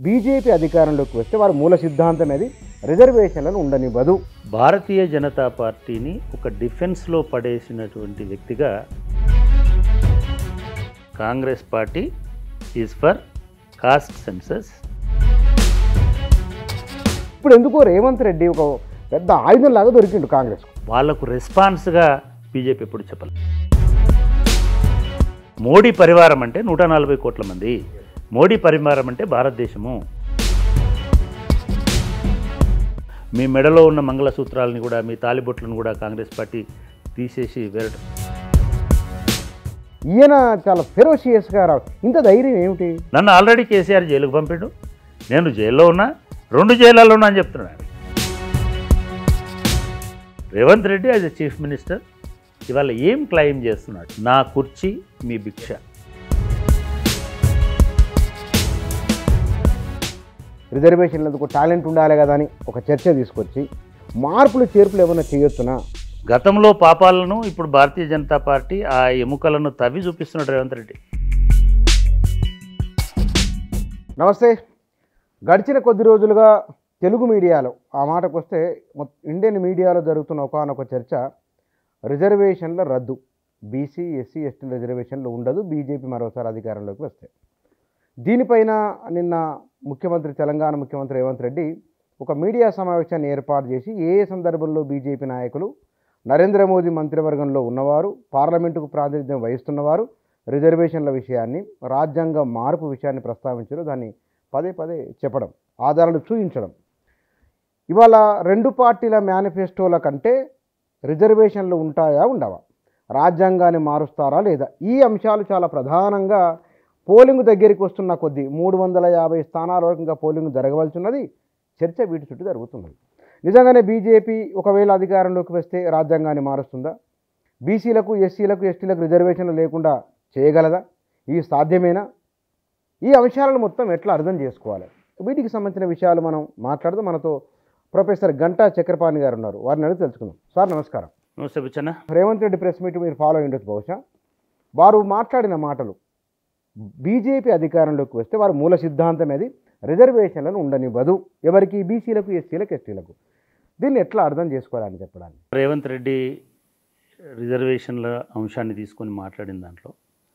BJP అధికారంలోకి వస్తే వారి మూల సిద్ధాంతం ఏది రిజర్వేషన్లను ఉండనివ్వదు భారతీయ జనతా పార్టీని ఒక డిఫెన్స్లో పడేసినటువంటి వ్యక్తిగా Congress party is for caste census ఇప్పుడు ఎందుకో రేవంత్ రెడ్డి ఒక పెద్ద ఆయుధం లాగా దొరికిండు కాంగ్రెస్ వాళ్లకు రెస్పాన్స్గా బీజేపీ ఎప్పుడు చెప్పాలి మోడీ పరివారం అంటే నూట నలభై కోట్ల మంది మోడీ పరివారం అంటే భారతదేశము మీ మెడలో ఉన్న మంగళసూత్రాలని కూడా మీ తాలిబొట్లను కూడా కాంగ్రెస్ పార్టీ తీసేసి వేరడం ఈయన చాలా ఫెరోషియస్గా రా ఇంత ధైర్యం ఏమిటి నన్ను ఆల్రెడీ కేసీఆర్ జైలుకు పంపిండు నేను జైల్లో ఉన్నా రెండు జైళ్ళలో ఉన్నా అని చెప్తున్నాను Revanth Reddy as a chief minister ఇవాళ ఏం క్లెయిమ్ చేస్తున్నాడు నా కుర్చీ మీ భిక్ష రిజర్వేషన్లకు టాలెంట్ ఉండాలి కదా అని ఒక చర్చ తీసుకొచ్చి మార్పులు చేర్పులు ఏమైనా చేయొచ్చునా గతంలో పాపాలను ఇప్పుడు భారతీయ జనతా పార్టీ ఆ ఎముకలను తవ్వి చూపిస్తున్నాడు రేవంత్ రెడ్డి నమస్తే గడిచిన కొద్ది రోజులుగా తెలుగు మీడియాలో ఆ మాటకు వస్తే మొత్తం ఇండియన్ మీడియాలో జరుగుతున్న ఒకనొక చర్చ రిజర్వేషన్ల రద్దు బీసీ ఎస్సీ ఎస్టీ రిజర్వేషన్లు ఉండదు బీజేపీ మరోసారి అధికారంలోకి వస్తే దీనిపైన నిన్న ముఖ్యమంత్రి తెలంగాణ ముఖ్యమంత్రి రేవంత్ రెడ్డి ఒక మీడియా సమావేశాన్ని ఏర్పాటు చేసి ఏ ఏ సందర్భంలో బీజేపీ నాయకులు నరేంద్ర మోదీ మంత్రివర్గంలో ఉన్నవారు పార్లమెంటుకు ప్రాతినిధ్యం వహిస్తున్నవారు రిజర్వేషన్ల విషయాన్ని రాజ్యాంగ మార్పు విషయాన్ని ప్రస్తావించారు దాన్ని పదే పదే చెప్పడం ఆధారాలు చూపించడం ఇవాళ రెండు పార్టీల మేనిఫెస్టోల కంటే రిజర్వేషన్లు ఉంటాయా ఉండవా రాజ్యాంగాన్ని మారుస్తారా లేదా ఈ అంశాలు చాలా ప్రధానంగా పోలింగ్ దగ్గరికి వస్తున్న కొద్దీ మూడు వందల యాభై స్థానాల వరకు ఇంకా పోలింగ్ జరగవలసి ఉన్నది చర్చ వీటి చుట్టూ జరుగుతున్నది నిజంగానే బీజేపీ ఒకవేళ అధికారంలోకి వస్తే రాజ్యాంగాన్ని మారుస్తుందా బీసీలకు ఎస్సీలకు ఎస్టీలకు రిజర్వేషన్లు లేకుండా చేయగలదా ఇవి సాధ్యమేనా ఈ అంశాలను మొత్తం ఎట్లా అర్థం చేసుకోవాలి వీటికి సంబంధించిన విషయాలు మనం మాట్లాడుతూ మనతో ప్రొఫెసర్ గంటా చక్రపాణి గారు ఉన్నారు వారిని అడిగి తెలుసుకుందాం సార్ నమస్కారం నమస్తే బుచ్చన్న రేవంత్ రెడ్డి ప్రెస్ మీట్ మీరు ఫాలో అయి ఉండొచ్చు బహుశా వారు మాట్లాడిన మాటలు బీజేపీ అధికారంలోకి వస్తే వారి మూల సిద్ధాంతం ఏది రిజర్వేషన్లను ఉండనివ్వదు ఎవరికి బీసీలకు ఎస్సీలకు ఎస్టీలకు దీన్ని ఎట్లా అర్థం చేసుకోవాలని చెప్పడానికి రేవంత్ రెడ్డి రిజర్వేషన్ల అంశాన్ని తీసుకొని మాట్లాడిన దాంట్లో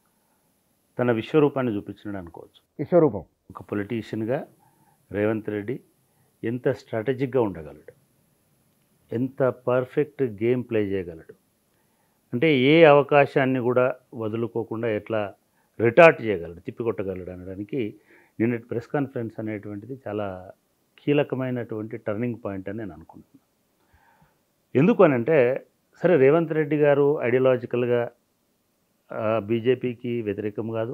తన విశ్వరూపాన్ని చూపించినాడు అనుకోవచ్చు విశ్వరూపం ఒక పొలిటీషియన్గా రేవంత్ రెడ్డి ఎంత స్ట్రాటజిక్గా ఉండగలడు ఎంత పర్ఫెక్ట్ గేమ్ ప్లే చేయగలడు అంటే ఏ అవకాశాన్ని కూడా వదులుకోకుండా ఎట్లా రిటార్ట్ చేయగలడు తిప్పికొట్టగలడు అనడానికి నిన్నటి ప్రెస్ కాన్ఫరెన్స్ అనేటువంటిది చాలా కీలకమైనటువంటి టర్నింగ్ పాయింట్ అని నేను అనుకుంటున్నాను ఎందుకు అని అంటే సరే రేవంత్ రెడ్డి గారు ఐడియాలజికల్గా బీజేపీకి వ్యతిరేకం కాదు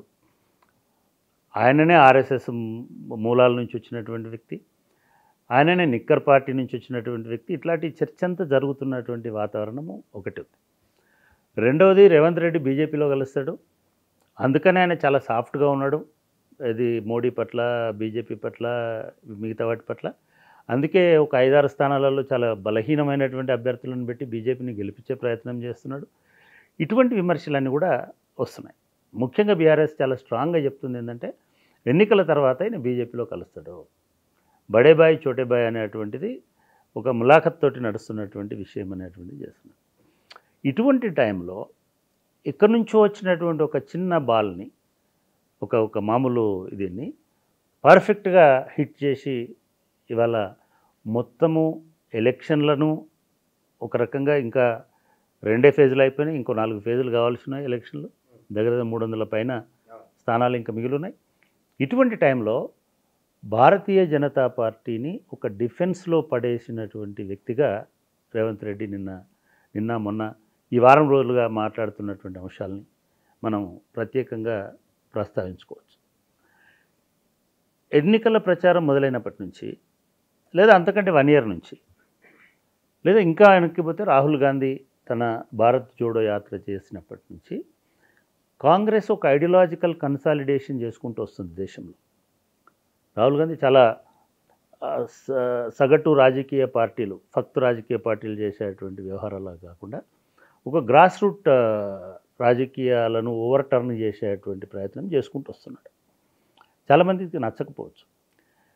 ఆయననే ఆర్ఎస్ఎస్ మూలాల నుంచి వచ్చినటువంటి వ్యక్తి ఆయననే నిక్కర్ పార్టీ నుంచి వచ్చినటువంటి వ్యక్తి ఇట్లాంటి చర్చ అంతా జరుగుతున్నటువంటి వాతావరణము ఒకటి ఉంది రెండవది రేవంత్ రెడ్డి బీజేపీలో కలుస్తాడు అందుకనే ఆయన చాలా సాఫ్ట్గా ఉన్నాడు ఇది మోడీ పట్ల బీజేపీ పట్ల మిగతా వాటి పట్ల అందుకే ఒక ఐదారు స్థానాలలో చాలా బలహీనమైనటువంటి అభ్యర్థులను పెట్టి బీజేపీని గెలిపించే ప్రయత్నం చేస్తున్నాడు ఇటువంటి విమర్శలన్నీ కూడా వస్తున్నాయి ముఖ్యంగా బీఆర్ఎస్ చాలా స్ట్రాంగ్గా చెప్తుంది ఏంటంటే ఎన్నికల తర్వాత ఆయన బీజేపీలో కలుస్తాడు బడే బాయ్ చోటే బాయ్ అనేటువంటిది ఒక ములాఖత్ తోటి నడుస్తున్నటువంటి విషయం అనేటువంటిది చేస్తున్నాడు ఇటువంటి టైంలో ఎక్కడి నుంచో వచ్చినటువంటి ఒక చిన్న బాల్ని ఒక ఒక మామూలు దీన్ని పర్ఫెక్ట్గా హిట్ చేసి ఇవాళ మొత్తము ఎలక్షన్లను ఒక రకంగా ఇంకా రెండే ఫేజులు అయిపోయినాయి ఇంకో నాలుగు ఫేజులు కావాల్సిన ఎలక్షన్లు దగ్గర దగ్గర మూడు వందల పైన స్థానాలు ఇంకా మిగిలి ఉన్నాయి ఇటువంటి టైంలో భారతీయ జనతా పార్టీని ఒక డిఫెన్స్లో పడేసినటువంటి వ్యక్తిగా రేవంత్ రెడ్డి నిన్న నిన్న మొన్న ఈ వారం రోజులుగా మాట్లాడుతున్నటువంటి అంశాలని మనం ప్రత్యేకంగా ప్రస్తావించుకోవచ్చు ఎన్నికల ప్రచారం మొదలైనప్పటి నుంచి లేదా అంతకంటే వన్ ఇయర్ నుంచి లేదా ఇంకా వెనక్కి పోతే రాహుల్ గాంధీ తన భారత్ జోడో యాత్ర చేసినప్పటి నుంచి కాంగ్రెస్ ఒక ఐడియాలజికల్ కన్సాలిడేషన్ చేసుకుంటూ వస్తుంది దేశంలో రాహుల్ గాంధీ చాలా ఆ, స- సగటు రాజకీయ పార్టీలు ఫక్తు రాజకీయ పార్టీలు చేసేటువంటి వ్యవహారాలు కాకుండా ఒక గ్రాస్ రూట్ ఆ, రాజకీయాలను ఓవర్ టర్న్ చేసేటువంటి ప్రయత్నం చేసుకుంటూ వస్తున్నాడు చాలామందికి నచ్చకపోవచ్చు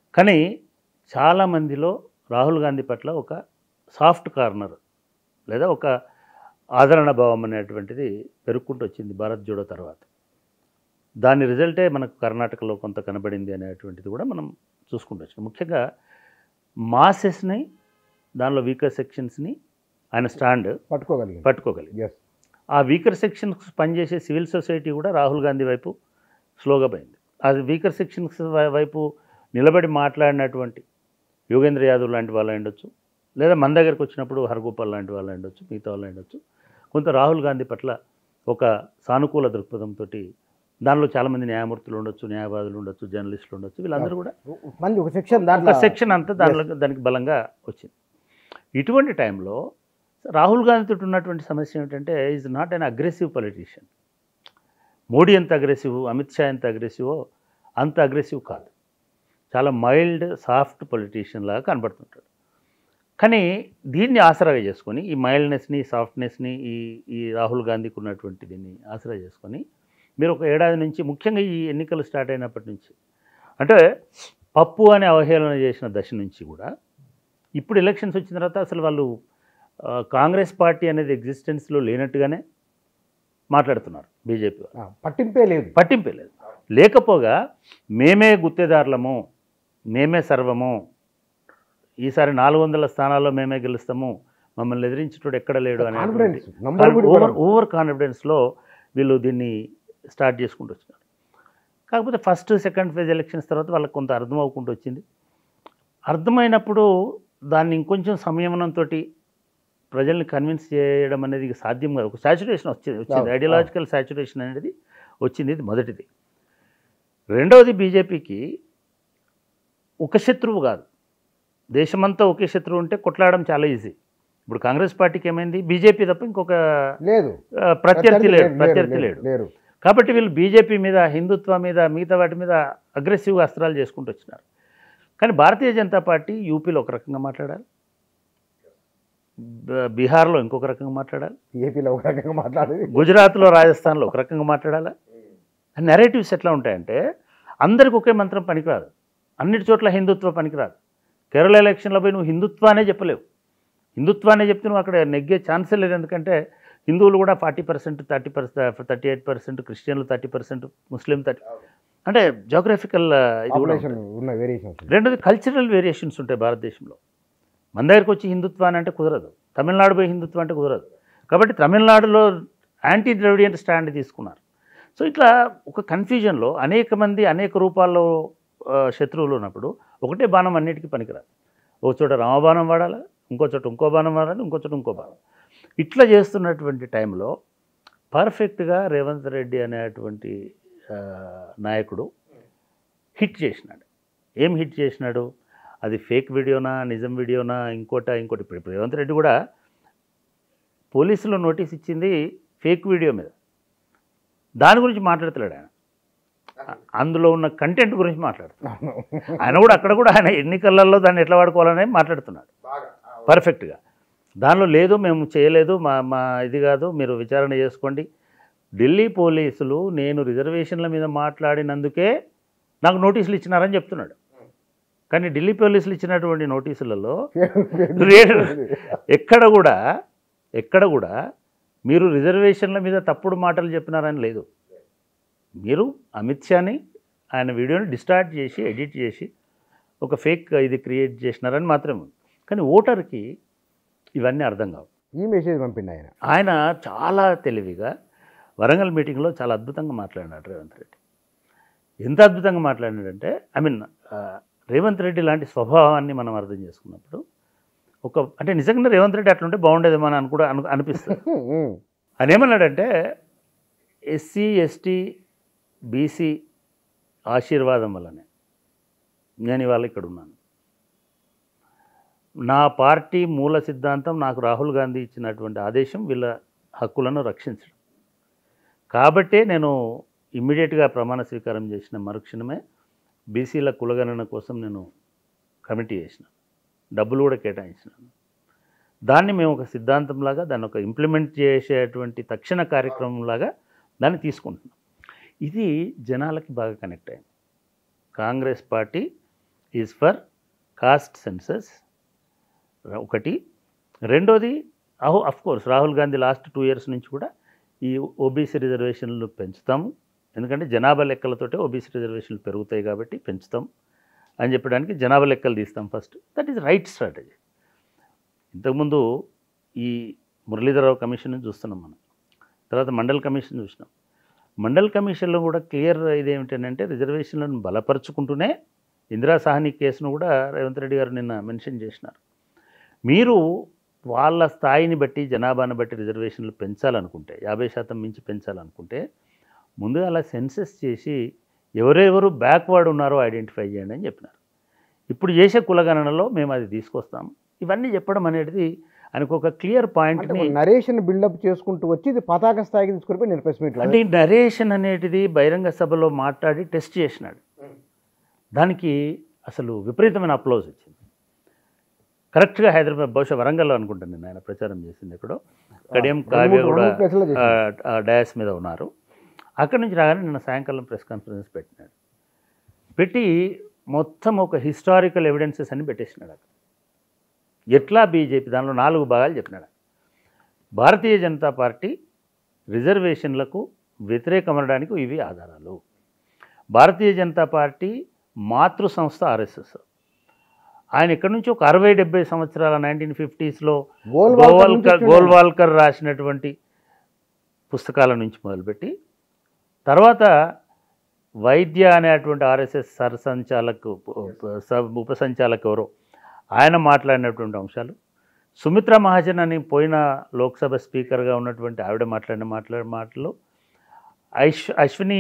కానీ చాలామందిలో రాహుల్ గాంధీ పట్ల ఒక సాఫ్ట్ కార్నర్ లేదా ఒక ఆదరణ భావం అనేటువంటిది పెరుక్కుంటూ వచ్చింది భారత్ జోడో తర్వాత దాని రిజల్టే మనకు కర్ణాటకలో కొంత కనబడింది అనేటువంటిది కూడా మనం చూసుకుంటూ వచ్చినాం ముఖ్యంగా మాసెస్ని దానిలో వీకర్ సెక్షన్స్ని ఆయన స్టాండ్ పట్టుకోగలిగింది పట్టుకోగలిగింది ఎస్ ఆ వీకర్ సెక్షన్స్ పనిచేసే సివిల్ సొసైటీ కూడా రాహుల్ గాంధీ వైపు స్లోగా పోయింది ఆ వీకర్ సెక్షన్స్ వై- వైపు నిలబడి మాట్లాడినటువంటి యోగేంద్ర యాదవ్ లాంటి వాళ్ళు ఉండొచ్చు లేదా మన దగ్గరకు వచ్చినప్పుడు హరగోపాల్ లాంటి వాళ్ళు ఉండొచ్చు మిగతా వాళ్ళు ఉండొచ్చు కొంత రాహుల్ గాంధీ పట్ల ఒక సానుకూల దృక్పథంతో దానిలో చాలామంది న్యాయమూర్తులు ఉండొచ్చు న్యాయవాదులు ఉండొచ్చు జర్నలిస్టులు ఉండొచ్చు వీళ్ళందరూ కూడా మంది ఒక సెక్షన్ ఒక దాంట్లో సెక్షన్ అంతా దానిలో దానికి బలంగా వచ్చింది ఇటువంటి టైంలో రాహుల్ గాంధీతో ఉన్నటువంటి సమస్య ఏమిటంటే is not an aggressive politician Modi ఎంత అగ్రెసివ్ అమిత్ షా ఎంత అగ్రెసివో అంత అగ్రెసివ్ కాదు చాలా మైల్డ్ సాఫ్ట్ పొలిటీషియన్ లాగా కనబడుతుంటాడు కానీ దీన్ని ఆసరాగా చేసుకొని ఈ మైల్డ్నెస్ని సాఫ్ట్నెస్ని ఈ ఈ రాహుల్ గాంధీకి ఉన్నటువంటి దీన్ని ఆసరా చేసుకొని మీరు ఒక ఏడాది నుంచి ముఖ్యంగా ఈ ఎన్నికలు స్టార్ట్ అయినప్పటి నుంచి అంటే పప్పు అనే అవహేళన చేసిన దశ నుంచి కూడా ఇప్పుడు ఎలక్షన్స్ వచ్చిన తర్వాత అసలు వాళ్ళు ఆ, కాంగ్రెస్ పార్టీ అనేది ఎగ్జిస్టెన్స్లో లేనట్టుగానే మాట్లాడుతున్నారు బీజేపీ వాళ్ళు ఆ, పట్టింపే లేదు పట్టింపే లేదు లేకపోగా మేమే గుత్తేదారులము మేమే సర్వము ఈసారి నాలుగు వందల స్థానాల్లో మేమే గెలుస్తాము మమ్మల్ని ఎదిరించేటోడు ఎక్కడ లేడు కాన్ఫిడెన్స్ అనేటువంటి నంబర్ కూడా ఓవర్ ఇవ్వడం. ఓవర్ కాన్ఫిడెన్స్లో వీళ్ళు దీన్ని స్టార్ట్ చేసుకుంటూ వచ్చినారు కాకపోతే ఫస్ట్ సెకండ్ ఫేజ్ ఎలక్షన్స్ తర్వాత వాళ్ళకి కొంత అర్థం అవ్వకుండా వచ్చింది అర్థమైనప్పుడు దాన్ని ఇంకొంచెం సంయమనంతో ప్రజల్ని కన్విన్స్ చేయడం అనేది ఇక సాధ్యం కాదు ఒక సాచురేషన్ వచ్చింది వచ్చింది అవును, ఐడియాలజికల్ సాచురేషన్ అనేది వచ్చింది ఇది మొదటిది రెండవది బీజేపీకి ఒక శత్రువు కాదు దేశమంతా ఒకే శత్రువు ఉంటే కొట్లాడడం చాలా ఈజీ ఇప్పుడు కాంగ్రెస్ పార్టీకి ఏమైంది బీజేపీ తప్ప ఇంకొక లేదు ఆ, ప్రత్యర్థి లేడు ప్రత్యర్థి లేరు, లేడు లేరు కాబట్టి వీళ్ళు బీజేపీ మీద హిందుత్వ మీద మిగతా వాటి మీద అగ్రెసివ్గా అస్త్రాలు చేసుకుంటూ వచ్చినారు కానీ భారతీయ జనతా పార్టీ యూపీలో ఒక రకంగా మాట్లాడాలి బ- బీహార్లో ఇంకొక రకంగా మాట్లాడాలి ఏపీలో ఒక రకంగా మాట్లాడేది గుజరాత్లో రాజస్థాన్లో ఒక రకంగా మాట్లాడాలా నెరేటివ్స్ ఎట్లా ఉంటాయంటే అందరికి ఒకే మంత్రం పనికిరాదు అన్నిటి చోట్ల హిందుత్వ పనికిరాదు కేరళ ఎలక్షన్లో పోయి నువ్వు హిందుత్వానే చెప్పలేవు హిందుత్వానే చెప్తే నువ్వు అక్కడ నెగ్గే ఛాన్సే లేదు ఎందుకంటే హిందువులు కూడా forty percent thirty percent thirty eight percent క్రిస్టియన్లు థర్టీ పర్సెంట్ ముస్లిం థర్టీ అంటే జోగ్రఫికల్ ఇది కూడా పాపులేషన్ ఉంటుంది. ఉన్న వేరియేషన్స్ రెండోది కల్చరల్ వేరియేషన్స్ ఉంటాయి భారతదేశంలో మన దగ్గరికి వచ్చి హిందుత్వ అని అంటే కుదరదు తమిళనాడు పోయి హిందుత్వం అంటే కుదరదు కాబట్టి తమిళనాడులో యాంటీ ద్రవిడియన్ స్టాండ్ తీసుకున్నారు సో ఇట్లా ఒక కన్ఫ్యూజన్లో అనేక మంది అనేక రూపాల్లో ఆ, శత్రువులు ఉన్నప్పుడు ఒకటే బాణం అన్నిటికీ పనికిరాదు ఒక చోట రామబాణం వాడాలి ఇంకో చోట ఇంకో బాణం వాడాలి ఇంకో చోట ఇంకో బాణం ఇట్లా చేస్తున్నటువంటి టైంలో పర్ఫెక్ట్గా రేవంత్ రెడ్డి అనేటువంటి ఆ, నాయకుడు హిట్ చేసినాడు ఏం హిట్ చేసినాడు అది ఫేక్ వీడియోనా నిజం వీడియోనా ఇంకోట ఇంకోటి ఇప్పుడు ఇప్పుడు రేవంత్ రెడ్డి కూడా పోలీసులు నోటీస్ ఇచ్చింది ఫేక్ వీడియో మీద దాని గురించి మాట్లాడతలేడు ఆయన అందులో ఉన్న కంటెంట్ గురించి మాట్లాడుతున్నాడు ఆయన కూడా అక్కడ కూడా ఆయన ఎన్నికలలో దాన్ని ఎట్లా వాడుకోవాలని మాట్లాడుతున్నాడు పర్ఫెక్ట్గా దానిలో లేదు మేము చేయలేదు మా మా ఇది కాదు మీరు విచారణ చేసుకోండి ఢిల్లీ పోలీసులు నేను రిజర్వేషన్ల మీద మాట్లాడినందుకే నాకు నోటీసులు ఇచ్చినారని చెప్తున్నాడు కానీ ఢిల్లీ పోలీసులు ఇచ్చినటువంటి నోటీసులలో రే- ఎక్కడ కూడా ఎక్కడ కూడా మీరు రిజర్వేషన్ల మీద తప్పుడు మాటలు చెప్పినారని లేదు మీరు అమిత్ షాని ఆయన వీడియోని డిస్టార్ట్ చేసి ఎడిట్ చేసి ఒక ఫేక్ ఇది క్రియేట్ చేసినారని మాత్రమే ఉంది. కానీ ఓటర్కి ఇవన్నీ అర్థం కావు ఈ మెసేజ్ పంపిండి ఆయన ఆయన చాలా తెలివిగా వరంగల్ మీటింగ్లో చాలా అద్భుతంగా మాట్లాడినాడు రేవంత్ రెడ్డి ఎంత అద్భుతంగా మాట్లాడినాడంటే ఐ మీన్ రేవంత్ రెడ్డి లాంటి స్వభావాన్ని మనం అర్థం చేసుకున్నప్పుడు ఒక అంటే నిజంగా రేవంత్ రెడ్డి అట్లుంటే బాగుండేదేమో అని కూడా అను అనిపిస్తుంది ఆయన ఏమన్నాడంటే ఎస్సీ ఎస్టీ బీసీ ఆశీర్వాదం వల్లనే నేను ఇవాళ ఇక్కడ ఉన్నాను నా పార్టీ మూల సిద్ధాంతం నాకు రాహుల్ గాంధీ ఇచ్చినటువంటి ఆదేశం వీళ్ళ హక్కులను రక్షించడం కాబట్టే నేను ఇమ్మీడియట్గా ప్రమాణ స్వీకారం చేసిన మరుక్షణమే బీసీల కులగణన కోసం నేను కమిటీ చేసిన డబ్బులు కూడా కేటాయించినాను దాన్ని మేము ఒక సిద్ధాంతంలాగా దాన్ని ఒక ఇంప్లిమెంట్ చేసేటువంటి తక్షణ కార్యక్రమంలాగా దాన్ని తీసుకుంటున్నాం ఇది జనాలకి బాగా కనెక్ట్ అయింది Congress party is for caste census ఒకటి రెండోది అహో of course Rahul Gandhi last two years నుంచి కూడా ఈ ఓబీసీ రిజర్వేషన్లు పెంచుతాము ఎందుకంటే జనాభా లెక్కలతోటే ఓబీసీ రిజర్వేషన్లు పెరుగుతాయి కాబట్టి పెంచుతాం అని చెప్పడానికి జనాభా లెక్కలు తీస్తాం first that is right strategy ఇంతకుముందు ఈ మురళీధరరావు కమిషన్ చూస్తున్నాం మనం తర్వాత మండల్ కమిషన్ చూసినాం మండల్ కమిషన్లో కూడా క్లియర్ ఇదేమిటంటే రిజర్వేషన్లను బలపరుచుకుంటూనే ఇందిరా సాహ్ని కేసును కూడా రేవంత్ రెడ్డి గారు నిన్న మెన్షన్ చేసినారు మీరు వాళ్ళ స్థాయిని బట్టి జనాభాను బట్టి రిజర్వేషన్లు పెంచాలనుకుంటే యాభై శాతం మించి పెంచాలనుకుంటే ముందుగా అలా సెన్సెస్ చేసి ఎవరెవరు బ్యాక్వర్డ్ ఉన్నారో ఐడెంటిఫై చేయండి అని చెప్పినారు ఇప్పుడు చేసే కులగణనలో మేము అది తీసుకొస్తాం ఇవన్నీ చెప్పడం అనేది ఆయనకు ఒక క్లియర్ అంటే పాయింట్ని నరేషన్ బిల్డప్ చేసుకుంటూ వచ్చి ఇది పతాక స్థాయికి తీసుకుని పోయి నేను ప్రెస్ మీట్లో అంటే ఈ నరేషన్ అనేటిది బహిరంగ సభలో మాట్లాడి టెస్ట్ చేసినాడు దానికి అసలు విపరీతమైన అప్లోజ్ వచ్చింది కరెక్ట్గా హైదరాబాద్ బహుశా వరంగల్లో అనుకుంటాను నేను ఆయన ప్రచారం చేసింది ఎక్కడో కడియం రెండు కావ్య మూడు- కూడా రెండు మూడు ప్లేసుల్లో చేసింది. ఆ, ఆ డయాస్ మీద ఉన్నారు అక్కడి నుంచి రాగానే నిన్న సాయంకాలం ప్రెస్ కాన్ఫరెన్స్ పెట్టినాడు పెట్టి మొత్తం ఒక హిస్టారికల్ ఎవిడెన్సెస్ అని పెట్టేసినాడు అక్కడ ఎట్లా బీజేపీ దానిలో నాలుగు భాగాలు చెప్పినాడు భారతీయ జనతా పార్టీ రిజర్వేషన్లకు వ్యతిరేకమనడానికి ఇవి ఆధారాలు భారతీయ జనతా పార్టీ మాతృ సంస్థ ఆర్ఎస్ఎస్ ఆయన ఇక్కడ నుంచి ఒక అరవై డెబ్బై సంవత్సరాల నైన్టీన్ ఫిఫ్టీస్లో గోల్వాల్కర్ నుంచి గోవాల్కర్ వచ్చిండు. గోల్వాల్కర్ రాసినటువంటి పుస్తకాల నుంచి మొదలుపెట్టి తర్వాత వైద్య అనేటువంటి ఆర్ఎస్ఎస్ సరసంచాలకు స- ఉపసంచాలక్ ఎవరో ఆయన మాట్లాడినటువంటి అంశాలు సుమిత్ర మహాజన్ అని పోయిన లోక్సభ స్పీకర్గా ఉన్నటువంటి ఆవిడ మాట్లాడిన మాట్లాడే మాటలు ఐష్ అశ్విని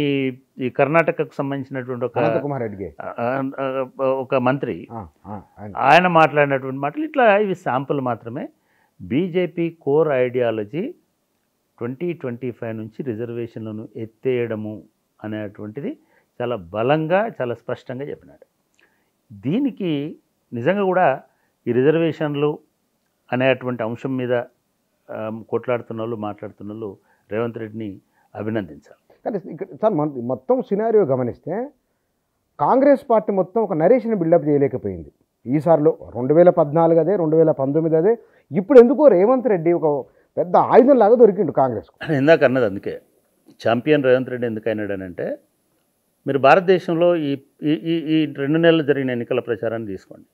ఈ కర్ణాటకకు సంబంధించినటువంటి ఒక అనంతకుమార్ రెడ్డికి ఆ, ఆ, ఒక మంత్రి ఆ, ఆ, ఆయన. ఆయన మాట్లాడినటువంటి మాటలు ఇట్లా ఇవి శాంపుల్ మాత్రమే BJP core ideology twenty twenty five నుంచి రిజర్వేషన్లను ఎత్తేయడము అనేటువంటిది చాలా బలంగా చాలా స్పష్టంగా చెప్పినాడు దీనికి నిజంగా కూడా ఈ రిజర్వేషన్లు అనేటువంటి అంశం మీద ఆ, కొట్లాడుతున్న వాళ్ళు మాట్లాడుతున్న వాళ్ళు రేవంత్ రెడ్డిని అభినందించాలి కానీ ఇక్కడ సార్ మన- మొత్తం సినారియో గమనిస్తే కాంగ్రెస్ పార్టీ మొత్తం ఒక నరేషన్ బిల్డప్ చేయలేకపోయింది ఈసారిలో రెండు వేల పద్నాలుగు అదే రెండు వేల పంతొమ్మిది అదే ఇప్పుడు ఎందుకో రేవంత్ రెడ్డి ఒక పెద్ద ఆయుధం లాగా దొరికిండు కాంగ్రెస్కు ఇందాక అన్నది అందుకే ఛాంపియన్ రేవంత్ రెడ్డి ఎందుకు అయినాడనంటే మీరు భారతదేశంలో ఈ ఈ- ఈ ఈ రెండు నెలలు జరిగిన ఎన్నికల ప్రచారాన్ని తీసుకోండి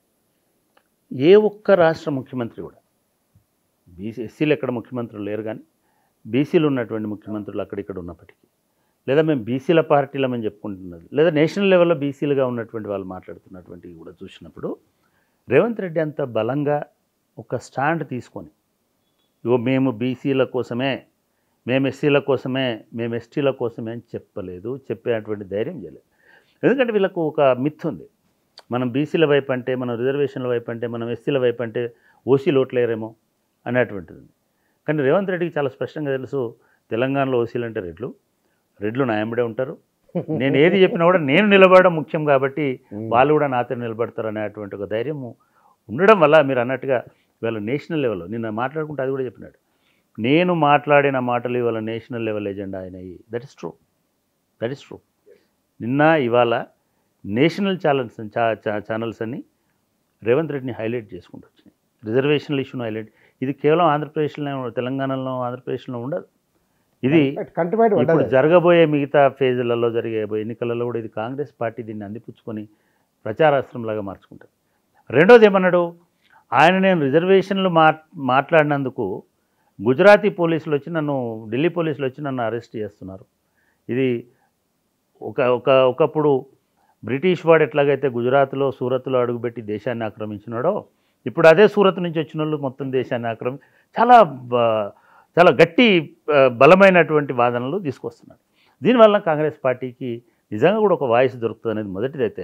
ఏ ఒక్క రాష్ట్ర ముఖ్యమంత్రి కూడా బీసీ ఎస్సీలు ఎక్కడ ముఖ్యమంత్రులు లేరు కానీ బీసీలు ఉన్నటువంటి ముఖ్యమంత్రులు అక్కడిక్కడ ఉన్నప్పటికీ లేదా మేము బీసీల పార్టీలమని చెప్పుకుంటున్నది లేదా నేషనల్ లెవెల్లో బీసీలుగా ఉన్నటువంటి వాళ్ళు మాట్లాడుతున్నటువంటివి కూడా చూసినప్పుడు రేవంత్ రెడ్డి అంత బలంగా ఒక స్టాండ్ తీసుకొని ఇగో మేము బీసీల కోసమే మేము ఎస్సీల కోసమే మేము ఎస్టీల కోసమే అని చెప్పలేదు చెప్పేటువంటి ధైర్యం చేయలేదు ఎందుకంటే వీళ్ళకు ఒక మిత్ ఉంది మనం బీసీల వైపు అంటే మనం రిజర్వేషన్ల వైపు అంటే మనం ఎస్సీల వైపు అంటే ఓసీలు ఓట్లేరేమో అనేటువంటిది ఉంది కానీ రేవంత్ రెడ్డికి చాలా స్పష్టంగా తెలుసు తెలంగాణలో ఓసీలు అంటే రెడ్లు రెడ్లు నాయంబడే ఉంటారు నేను ఏది చెప్పినా కూడా నేను నిలబడడం ముఖ్యం కాబట్టి వాళ్ళు కూడా నాతో నిలబడతారు అనేటువంటి ఒక ధైర్యము ఉండడం వల్ల మీరు అన్నట్టుగా ఇవాళ నేషనల్ లెవెల్లో నిన్న మాట్లాడుకుంటే అది కూడా చెప్పినాడు నేను మాట్లాడిన మాటలు ఇవాళ నేషనల్ లెవెల్ ఎజెండా అయినాయి that is true that is true నిన్న ఇవాళ నేషనల్ ఛానల్స్ ఛానల్స్ అన్ని రేవంత్ రెడ్డిని హైలైట్ చేసుకుంటూ వచ్చినాయి రిజర్వేషన్ల ఇష్యూను హైలైట్ ఇది కేవలం ఆంధ్రప్రదేశ్లో తెలంగాణలో ఆంధ్రప్రదేశ్లో ఉండదు ఇది కంటిపైట ఇప్పుడు పడ్డది జరగబోయే మిగతా ఫేజులలో జరిగే ఎన్నికలలో కూడా ఇది కాంగ్రెస్ పార్టీ దీన్ని అందిపుచ్చుకొని ప్రచారాస్త్రంలాగా మార్చుకుంటారు రెండోది ఏమన్నాడు ఆయన నేను రిజర్వేషన్లు మా మాట్లాడినందుకు గుజరాతీ పోలీసులు వచ్చి నన్ను ఢిల్లీ పోలీసులు వచ్చి నన్ను అరెస్ట్ చేస్తున్నారు ఇది ఒక ఒక ఒకప్పుడు బ్రిటిష్ వాడు ఎట్లాగైతే గుజరాత్లో సూరత్లో అడుగుపెట్టి దేశాన్ని ఆక్రమించినాడో ఇప్పుడు అదే సూరత్ నుంచి వచ్చిన వాళ్ళు మొత్తం దేశాన్ని ఆక్రమి చాలా బ- చాలా గట్టి ఆ, బలమైనటువంటి వాదనలు తీసుకొస్తున్నారు దీనివల్ల కాంగ్రెస్ పార్టీకి నిజంగా కూడా ఒక వాయిస్ దొరుకుతుంది అనేది మొదటిదైతే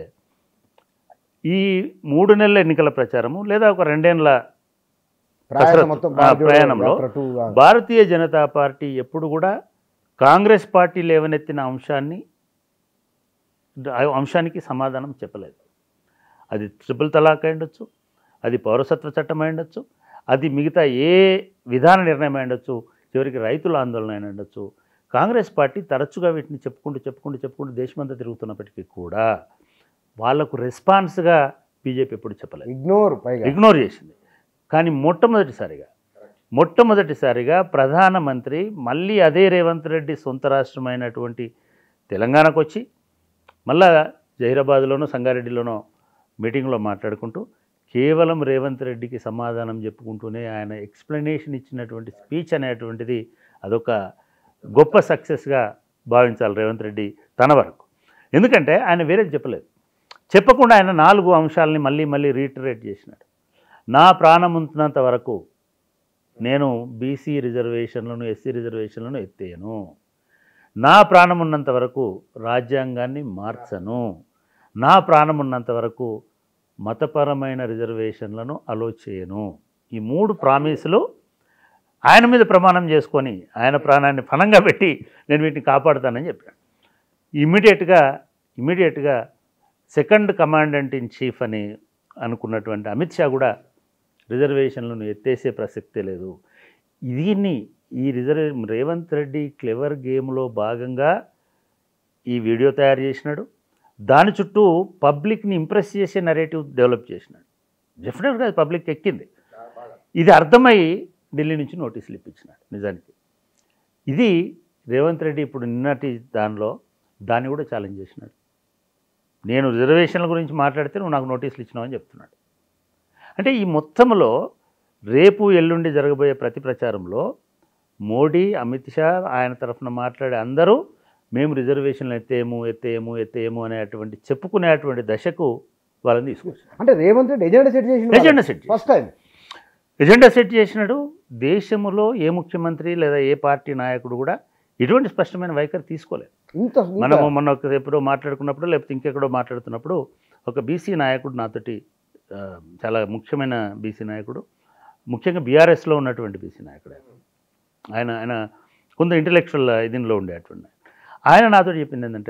ఈ మూడు నెలల ఎన్నికల ప్రచారము లేదా ఒక రెండేళ్ల ప్రయాణం కసరత్తు, మొత్తం ఆ, ప్రయాణంలో యాత్ర టూ, ఆ, భారతీయ జనతా పార్టీ ఎప్పుడు కూడా కాంగ్రెస్ పార్టీ లేవనెత్తిన అంశాన్ని ఆ అంశానికి సమాధానం చెప్పలేదు అది ట్రిపుల్ తలాక్ అయి ఉండొచ్చు అది పౌరసత్వ చట్టం అయి ఉండొచ్చు అది మిగతా ఏ విధాన నిర్ణయం అయి ఉండొచ్చు చివరికి రైతుల ఆందోళన అయిన ఉండొచ్చు కాంగ్రెస్ పార్టీ తరచుగా వీటిని చెప్పుకుంటూ చెప్పుకుంటూ చెప్పుకుంటూ దేశమంతా తిరుగుతున్నప్పటికీ కూడా వాళ్లకు రెస్పాన్స్గా బీజేపీ ఎప్పుడు చెప్పలేదు ఇగ్నోర్ పైగా ఇగ్నోర్ చేసింది కానీ మొట్టమొదటిసారిగా మొట్టమొదటిసారిగా ప్రధానమంత్రి మళ్ళీ అదే రేవంత్ రెడ్డి సొంత రాష్ట్రమైనటువంటి తెలంగాణకు వచ్చి మళ్ళా జహీరాబాద్లోనో సంగారెడ్డిలోనో మీటింగ్లో మాట్లాడుకుంటూ కేవలం రేవంత్ రెడ్డికి సమాధానం చెప్పుకుంటూనే ఆయన ఎక్స్ప్లెనేషన్ ఇచ్చినటువంటి స్పీచ్ అనేటువంటిది అదొక గొప్ప సక్సెస్గా భావించాలి రేవంత్ రెడ్డి తన వరకు ఎందుకంటే ఆయన వేరేది చెప్పలేదు చెప్పకుండా ఆయన నాలుగు అంశాలని మళ్ళీ మళ్ళీ రీటరేట్ చేసినాడు నా ప్రాణం ఉంటున్నంత వరకు నేను బీసీ రిజర్వేషన్లను ఎస్సీ రిజర్వేషన్లను ఎత్తేయను నా ప్రాణం ఉన్నంత వరకు రాజ్యాంగాన్ని మార్చను నా ప్రాణం ఉన్నంత వరకు మతపరమైన రిజర్వేషన్లను అలో చేయను ఈ మూడు ప్రామిసులు ఆయన మీద ప్రమాణం చేసుకొని ఆయన ప్రాణాన్ని ఫలంగా పెట్టి నేను వీటిని కాపాడుతానని చెప్పాడు ఇమీడియట్గా ఇమీడియట్గా సెకండ్ కమాండెంట్ ఇన్ చీఫ్ అని అనుకున్నటువంటి అమిత్ షా కూడా రిజర్వేషన్లను ఎత్తేసే ప్రసక్తే లేదు దీన్ని ఈ రిజర్వ్ రేవంత్ రెడ్డి క్లెవర్ గేమ్లో భాగంగా ఈ వీడియో తయారు చేసినాడు దాని చుట్టూ పబ్లిక్ని ఇంప్రెస్ చేసే నరేటివ్ డెవలప్ చేసినాడు డెఫినెట్గా అది పబ్లిక్ ఎక్కింది ఇది అర్థమై ఢిల్లీ నుంచి నోటీసులు ఇప్పించినాడు నిజానికి ఇది రేవంత్ రెడ్డి ఇప్పుడు నిన్నటి దానిలో దాన్ని కూడా ఛాలెంజ్ చేసినాడు నేను రిజర్వేషన్ల గురించి మాట్లాడితే నువ్వు నాకు నోటీసులు ఇచ్చినావని చెప్తున్నాడు అంటే ఈ మొత్తంలో రేపు ఎల్లుండి జరగబోయే ప్రతి ప్రచారంలో మోడీ అమిత్ షా ఆయన తరఫున మాట్లాడే అందరూ మేము రిజర్వేషన్లు ఎత్తేయము ఎత్తేయము ఎత్తేయము అనేటువంటి చెప్పుకునేటువంటి దశకు వాళ్ళని తీసుకొచ్చారు అంటే రేవంత్ రెడ్డి ఎజెండా సెట్ చేసి ఎజెండా సెట్ చేసి- ఫస్ట్ టైం ఎజెండా సెట్ చేసినాడు దేశంలో ఏ ముఖ్యమంత్రి లేదా ఏ పార్టీ నాయకుడు కూడా ఎటువంటి స్పష్టమైన వైఖరి తీసుకోలేదు ఇంత ఇంత- మనము మొన్న ఒక ఎప్పుడో మాట్లాడుకున్నప్పుడు లేకపోతే ఇంకెక్కడో మాట్లాడుతున్నప్పుడు ఒక బీసీ నాయకుడు నాతోటి ఆ, చాలా ముఖ్యమైన బీసీ నాయకుడు ముఖ్యంగా బీఆర్ఎస్లో ఉన్నటువంటి బీసీ నాయకుడు ఆయన. ఆయన ఆయన కొంత ఇంటలెక్చువల్ దీనిలో ఉండేటువంటి ఆయన నాతో చెప్పింది ఏంటంటే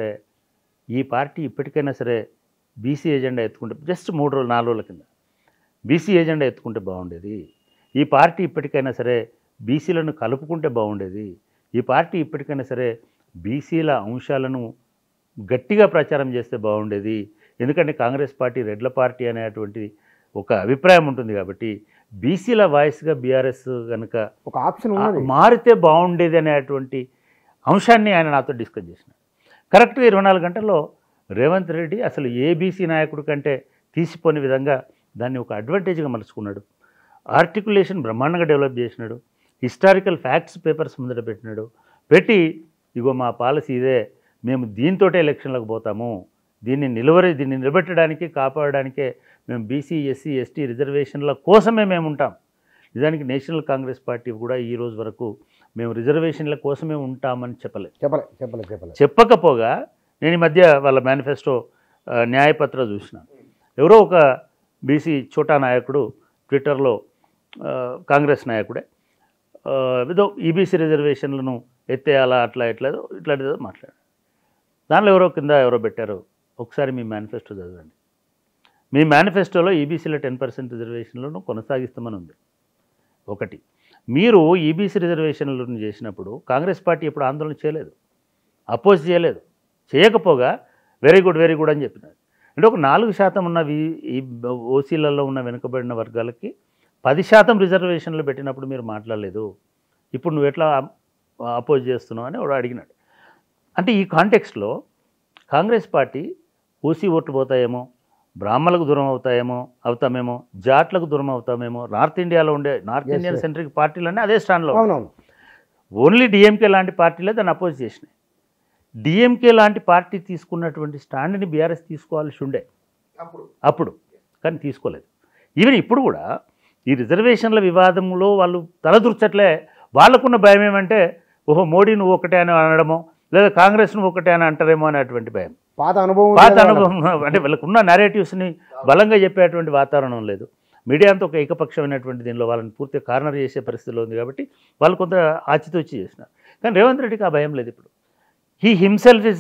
ఈ పార్టీ ఇప్పటికైనా సరే బీసీ ఎజెండా ఎత్తుకుంటే జస్ట్ మూడు రోజులు నాలుగు రోజుల కింద బీసీ ఎజెండా ఎత్తుకుంటే బాగుండేది ఈ పార్టీ ఇప్పటికైనా సరే బీసీలను కలుపుకుంటే బాగుండేది ఈ పార్టీ ఇప్పటికైనా సరే బీసీల అంశాలను గట్టిగా ప్రచారం చేస్తే బాగుండేది ఎందుకంటే కాంగ్రెస్ పార్టీ రెడ్ల పార్టీ అనేటువంటి ఒక అభిప్రాయం ఉంటుంది కాబట్టి బీసీల వాయిస్గా బీఆర్ఎస్ కనుక ఒక ఆప్షన్ ఉన్నది మారితే బాగుండేది అనేటువంటి అంశాన్ని ఆయన నాతో డిస్కస్ చేసినాడు కరెక్ట్గా ఇరవై నాలుగు గంటల్లో రేవంత్ రెడ్డి అసలు ఏ బీసీ నాయకుడి కంటే తీసిపోని విధంగా దాన్ని ఒక అడ్వాంటేజ్గా మలుచుకున్నాడు ఆర్టికులేషన్ బ్రహ్మాండంగా డెవలప్ చేసినాడు హిస్టారికల్ ఫ్యాక్ట్స్ పేపర్స్ ముందట పెట్టినాడు పెట్టి ఇగో మా పాలసీ ఇదే మేము దీంతోటే ఎలక్షన్లకు పోతాము దీన్ని నిలువరి దీన్ని నిలబెట్టడానికి కాపాడడానికే మేము బీసీ ఎస్సీ ఎస్టీ రిజర్వేషన్ల కోసమే మేము ఉంటాం నిజానికి నేషనల్ కాంగ్రెస్ పార్టీ కూడా ఈ రోజు వరకు మేము రిజర్వేషన్ల కోసమే ఉంటామని చెప్పలేదు చెప్పలే చెప్పలే చెప్పలే చెప్పకపోగా నేను ఈ మధ్య వాళ్ళ మేనిఫెస్టో ఆ, న్యాయపత్ర చూసిన ఎవరో ఒక బీసీ చోటా నాయకుడు ట్విట్టర్లో ఆ, కాంగ్రెస్ నాయకుడే ఆ, ఏదో ఈబీసీ రిజర్వేషన్లను ఎత్తేయాలా అట్లా ఎట్లా ఇట్లాంటిదో మాట్లాడారు దానిలో ఎవరో కింద ఎవరో పెట్టారు ఒకసారి మీ మేనిఫెస్టో చదవండి మీ మేనిఫెస్టోలో ఈబీసీలో టెన్ పర్సెంట్ రిజర్వేషన్లను కొనసాగిస్తామని ఉంది ఒకటి మీరు ఈబీసీ రిజర్వేషన్లను చేసినప్పుడు కాంగ్రెస్ పార్టీ ఎప్పుడు ఆందోళన చేయలేదు అపోజ్ చేయలేదు చేయకపోగా వెరీ గుడ్ వెరీ గుడ్ అని చెప్పినారు అంటే ఒక నాలుగు శాతం ఉన్న వి- ఈ ఓసీలలో ఉన్న వెనుకబడిన వర్గాలకి పది శాతం రిజర్వేషన్లు పెట్టినప్పుడు మీరు మాట్లాడలేదు ఇప్పుడు నువ్వు ఎట్లా అపోజ్ చేస్తున్నావు అని వాడు అడిగినాడు అంటే ఈ కాంటెక్స్ట్లో కాంగ్రెస్ పార్టీ ఓసీ ఓట్లు పోతాయేమో బ్రాహ్మణులకు దూరం అవుతాయేమో అవుతామేమో జాట్లకు దూరం అవుతామేమో నార్త్ ఇండియాలో ఉండే north Yes, Indian yes. Centric పార్టీలన్నీ అదే స్టాండ్లో ఉన్నాయి. అవునవును ఓన్లీ డిఎంకే లాంటి పార్టీలే దాన్ని అపోజ్ చేసినాయి డిఎంకే లాంటి పార్టీ తీసుకున్నటువంటి స్టాండ్ని బీఆర్ఎస్ తీసుకోవాల్సి ఉండే అప్పుడు కానీ తీసుకోలేదు ఈవెన్ ఇప్పుడు కూడా ఈ రిజర్వేషన్ల వివాదంలో వాళ్ళు తలదూర్చట్లే వాళ్ళకున్న భయం ఏమంటే ఓహో మోడీ నువ్వు ఒకటే అని అనడమో లేదా కాంగ్రెస్ నువ్వు ఒకటే అని అంటారేమో అనేటువంటి భయం పాత అనుభవం పాత లేదా? అనుభవం అంటే వీళ్ళకున్న narratives-ని బలంగా చెప్పేటువంటి వాతావరణం లేదు మీడియా అంతా ఒక ఏకపక్షమైనటువంటి దీనిలో వాళ్ళని పూర్తిగా కార్నర్ చేసే పరిస్థితిలో ఉంది కాబట్టి వాళ్ళు కొంత ఆచితూచి చేసినారు కానీ రేవంత్ రెడ్డికి ఆ భయం లేదు ఇప్పుడు హీ హిమ్సెల్ఫ్ ఇస్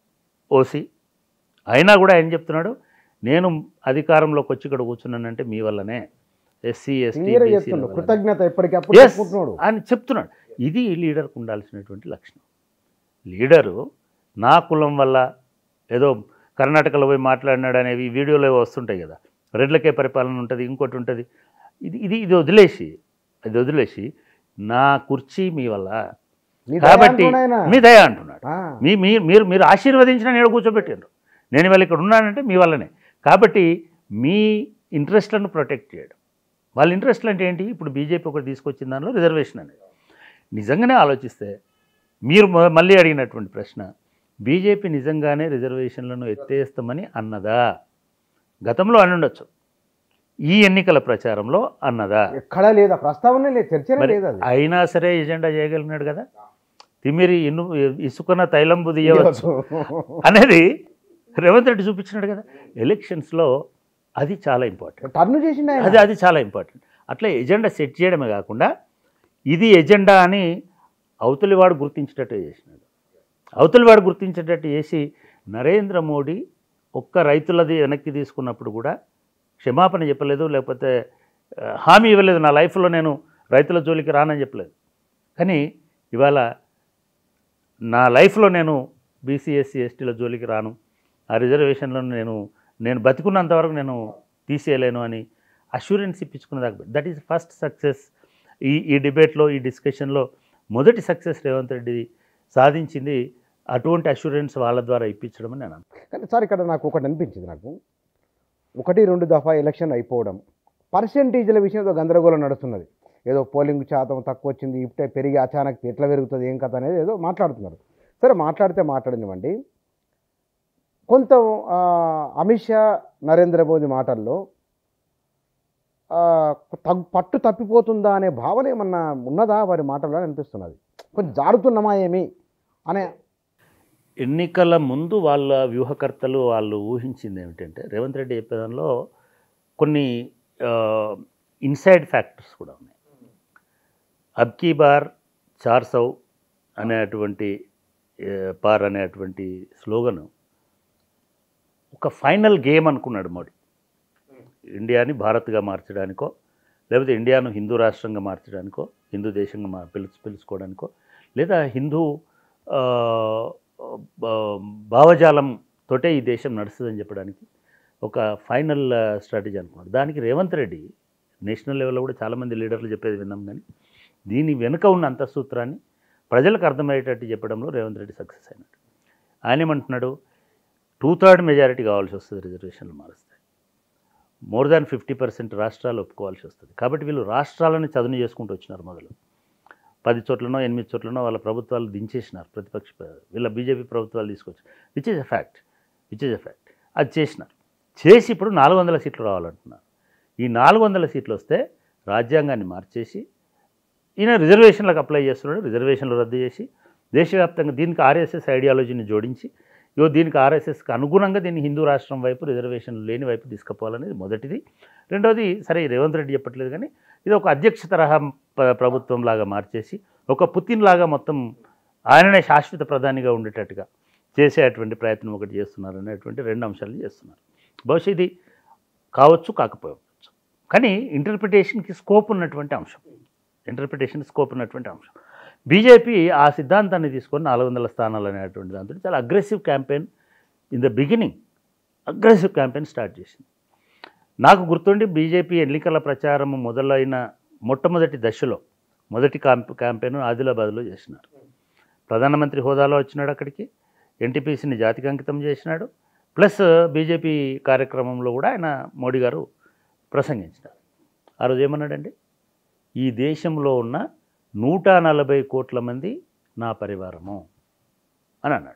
ఓసీ అయినా కూడా ఆయన చెప్తున్నాడు నేను అధికారంలోకి వచ్చి ఇక్కడ కూర్చున్నానంటే మీ వల్లనే ఎస్సీ ఎస్టీ క్లియర్ చెప్తున్నాడు కృతజ్ఞత ఎప్పటికప్పుడు Yes, చెప్పుకుంటున్నాడు అని చెప్తున్నాడు ఇది లీడర్కు ఉండాల్సినటువంటి లక్షణం లీడరు నా కులం వల్ల ఏదో కర్ణాటకలో పోయి మాట్లాడినాడు అనేవి వీడియోలో వస్తుంటాయి కదా రెడ్లకే పరిపాలన ఉంటుంది ఇంకోటి ఉంటుంది ఇది ఇది ఇది వదిలేసి ఇది వదిలేసి నా కుర్చీ మీ వల్ల నీ దయ కాబట్టి అంటున్నాడు ఆయన. మీ దయ అంటున్నాడు ఆ, మీ మీ- మీరు మీరు ఆశీర్వదించిన నేను కూర్చోబెట్టారు నేను ఇవాళ ఇక్కడ ఉన్నానంటే మీ వల్లనే కాబట్టి మీ ఇంట్రెస్ట్లను ప్రొటెక్ట్ చేయడం వాళ్ళ ఇంట్రెస్ట్లు అంటే ఏంటి ఇప్పుడు బీజేపీ ఒకటి తీసుకొచ్చిన దానిలో రిజర్వేషన్ అనేది నిజంగానే ఆలోచిస్తే మీరు మ- మళ్ళీ అడిగినటువంటి ప్రశ్న బీజేపీ నిజంగానే రిజర్వేషన్లను ఎత్తేస్తామని అన్నదా గతంలో అని ఉండొచ్చు ఈ ఎన్నికల ప్రచారంలో అన్నదా ఎక్కడా లేదా ప్రస్తావన లేదు చర్చనే మరి లేదు అది అయినా సరే ఎజెండా చేయగలిగినాడు కదా తిమిరి ఇను ఇసుకున్న తైలంబు దియ్యవచ్చు అనేది రేవంత్ రెడ్డి చూపించినాడు కదా ఎలక్షన్స్లో అది చాలా ఇంపార్టెంట్ టర్న్ చేసిండు ఆయన అది అది చాలా ఇంపార్టెంట్ అట్లా ఎజెండా సెట్ చేయడమే కాకుండా ఇది ఎజెండా అని అవతలివాడు గుర్తించేటట్టు చేసినాడు అవతలివాడు గుర్తించేటట్టు చేసి నరేంద్ర మోడీ ఒక్క రైతులది వెనక్కి తీసుకున్నప్పుడు కూడా క్షమాపణ చెప్పలేదు లేకపోతే ఆ, హామీ ఇవ్వలేదు నా లైఫ్లో నేను రైతుల జోలికి రానని చెప్పలేదు కానీ ఇవాళ నా లైఫ్లో నేను బీసీ ఎస్సీ ఎస్టీల జోలికి రాను ఆ రిజర్వేషన్లను నేను నేను బతికున్నంత వరకు నేను తీసేయలేను అని అష్యూరెన్స్ ఇప్పించుకున్న దాకా దట్ ఈస్ ఫస్ట్ సక్సెస్ ఈ ఈ డిబేట్లో ఈ డిస్కషన్లో మొదటి సక్సెస్ రేవంత్ రెడ్డి సాధించింది అటువంటి అష్యూరెన్స్ వాళ్ళ ద్వారా ఇప్పించడం అని నేను అనుకుంటున్నాను. కానీ సార్ ఇక్కడ నాకు ఒకటి అనిపించింది నాకు ఒకటి రెండు దఫా ఎలక్షన్ అయిపోవడం పర్సెంటేజ్ల విషయంలో గందరగోళం నడుస్తున్నది ఏదో పోలింగ్ శాతం తక్కువ వచ్చింది ఇప్పుడే పెరిగి అచానక్ ఎట్లా పెరుగుతుంది ఏం కథ అనేది ఏదో మాట్లాడుతున్నారు సరే మాట్లాడితే మాట్లాడినివ్వండి కొంత ఆ, అమిత్ షా నరేంద్ర మోదీ మాటల్లో ఆ, తగ్గు పట్టు తప్పిపోతుందా అనే భావన ఏమన్నా ఉన్నదా వారి మాటల్లో అని అనిపిస్తున్నది కొంచెం జారుతున్నామా ఏమి అనే ఎన్నికల ముందు వాళ్ళ వ్యూహకర్తలు వాళ్ళు ఊహించింది ఏమిటంటే రేవంత్ రెడ్డి చెప్పేదానిలో కొన్ని ఇన్సైడ్ ఫ్యాక్టర్స్ కూడా ఉన్నాయి అబ్కీ బార్ చార్ సౌ అనేటువంటి ఏ, పార్ అనేటువంటి స్లోగను ఒక ఫైనల్ గేమ్ అనుకున్నాడు మోడీ ఇండియాని భారత్గా మార్చడానికో లేకపోతే ఇండియాను హిందూ రాష్ట్రంగా మార్చడానికో హిందూ దేశంగా మా పిలుచు పిలుచుకోవడానికో లేదా హిందూ ఆ, బా- భావజాలంతోటే ఈ దేశం నడుస్తుందని చెప్పడానికి ఒక ఫైనల్ స్ట్రాటజీ అనుకున్నాడు దానికి రేవంత్ రెడ్డి నేషనల్ లెవెల్లో కూడా చాలామంది లీడర్లు చెప్పేది విన్నాం కానీ దీని వెనుక ఉన్న అంతఃసూత్రాన్ని ప్రజలకు అర్థమయ్యేటట్టు చెప్పడంలో రేవంత్ రెడ్డి సక్సెస్ అయినాడు ఆయన ఏమంటున్నాడు టూ థర్డ్ మెజారిటీ కావాల్సి వస్తుంది రిజర్వేషన్లు మారుస్తాయి మోర్ దాన్ ఫిఫ్టీ పర్సెంట్ రాష్ట్రాలు ఒప్పుకోవాల్సి వస్తుంది కాబట్టి వీళ్ళు రాష్ట్రాలను చదును చేసుకుంటూ వచ్చినారు మొదలు పది చోట్లనో ఎనిమిది చోట్లనో వాళ్ళ ప్రభుత్వాలు దించేసినారు ప్రతిపక్ష వీళ్ళ బీజేపీ ప్రభుత్వాలు తీసుకొచ్చి which is a fact which is a fact అది చేసినారు చేసి ఇప్పుడు నాలుగు వందల సీట్లు రావాలంటున్నారు ఈ నాలుగు వందల సీట్లు వస్తే రాజ్యాంగాన్ని మార్చేసి ఈయన రిజర్వేషన్లకు అప్లై చేస్తున్నాడు రిజర్వేషన్లు రద్దు చేసి దేశవ్యాప్తంగా దీనికి ఆర్ఎస్ఎస్ ఐడియాలజీని జోడించి ఇగో దీనికి ఆర్ఎస్ఎస్కి అనుగుణంగా దీన్ని హిందూ రాష్ట్రం వైపు రిజర్వేషన్లు లేని వైపు తీసుకుపోవాలనేది మొదటిది రెండోది సరే రేవంత్ రెడ్డి చెప్పట్లేదు కానీ ఇది ఒక అధ్యక్ష తరహా ప- ప్రభుత్వం లాగా మార్చేసి ఒక పుతిన్ లాగా మొత్తం ఆయననే శాశ్వత ప్రధానిగా ఉండేటట్టుగా చేసేటువంటి ప్రయత్నం ఒకటి చేస్తున్నారు అనేటువంటి రెండు అంశాలు చేస్తున్నారు బహుశా ఇది కావచ్చు కాకపోవచ్చు కానీ ఇంటర్ప్రిటేషన్కి స్కోప్ ఉన్నటువంటి అంశం ఇంటర్ప్రిటేషన్ స్కోప్ ఉన్నటువంటి అంశం బీజేపీ ఆ సిద్ధాంతాన్ని తీసుకొని నాలుగు వందల స్థానాలు అనేటువంటి దాంతో చాలా aggressive campaign in the beginning aggressive campaign start చేసింది నాకు గుర్తుండి బీజేపీ ఎన్నికల ప్రచారం మొదలైన మొట్టమొదటి దశలో మొదటి క్యాంప్ క్యాంపెయిన్ ఆదిలాబాద్లో చేసినారు ప్రధానమంత్రి హోదాలో వచ్చినాడు అక్కడికి ఎన్టీపీసీని జాతికి అంకితం చేసినాడు ప్లస్ బీజేపీ కార్యక్రమంలో కూడా ఆయన మోడీ గారు ప్రసంగించినారు ఆ రోజు ఏమన్నాడండి ఈ దేశంలో ఉన్న నూట నలభై కోట్ల మంది నా పరివారము అని అన్నాడు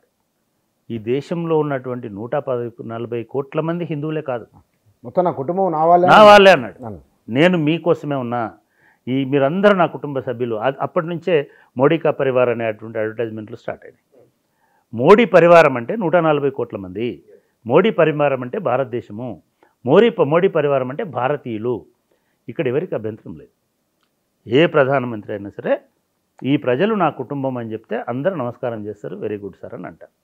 ఈ దేశంలో ఉన్నటువంటి నూట పది నలభై కోట్ల మంది హిందువులే కాదు మొత్తం నా కుటుంబం నా వాళ్ళే నా వాళ్ళే అన్నాడు నన్ను. నేను మీకోసమే ఉన్నా ఈ మీరందరూ నా కుటుంబ సభ్యులు అ- అప్పటి నుంచే మోడీ కా పరివార్ అనేటువంటి అడ్వర్టైజ్మెంట్లు స్టార్ట్ అయినాయి మోడీ పరివారం అంటే నూట నలభై కోట్ల మంది మోడీ పరివారం అంటే భారతదేశము మోడీ ప- మోడీ పరివారం అంటే భారతీయులు ఇక్కడ ఎవరికి అభ్యంతరం లేదు ఏ ప్రధానమంత్రి అయినా సరే ఈ ప్రజలు నా కుటుంబం అని చెప్తే అందరూ నమస్కారం చేస్తారు వెరీ గుడ్ సార్ అని అంటారు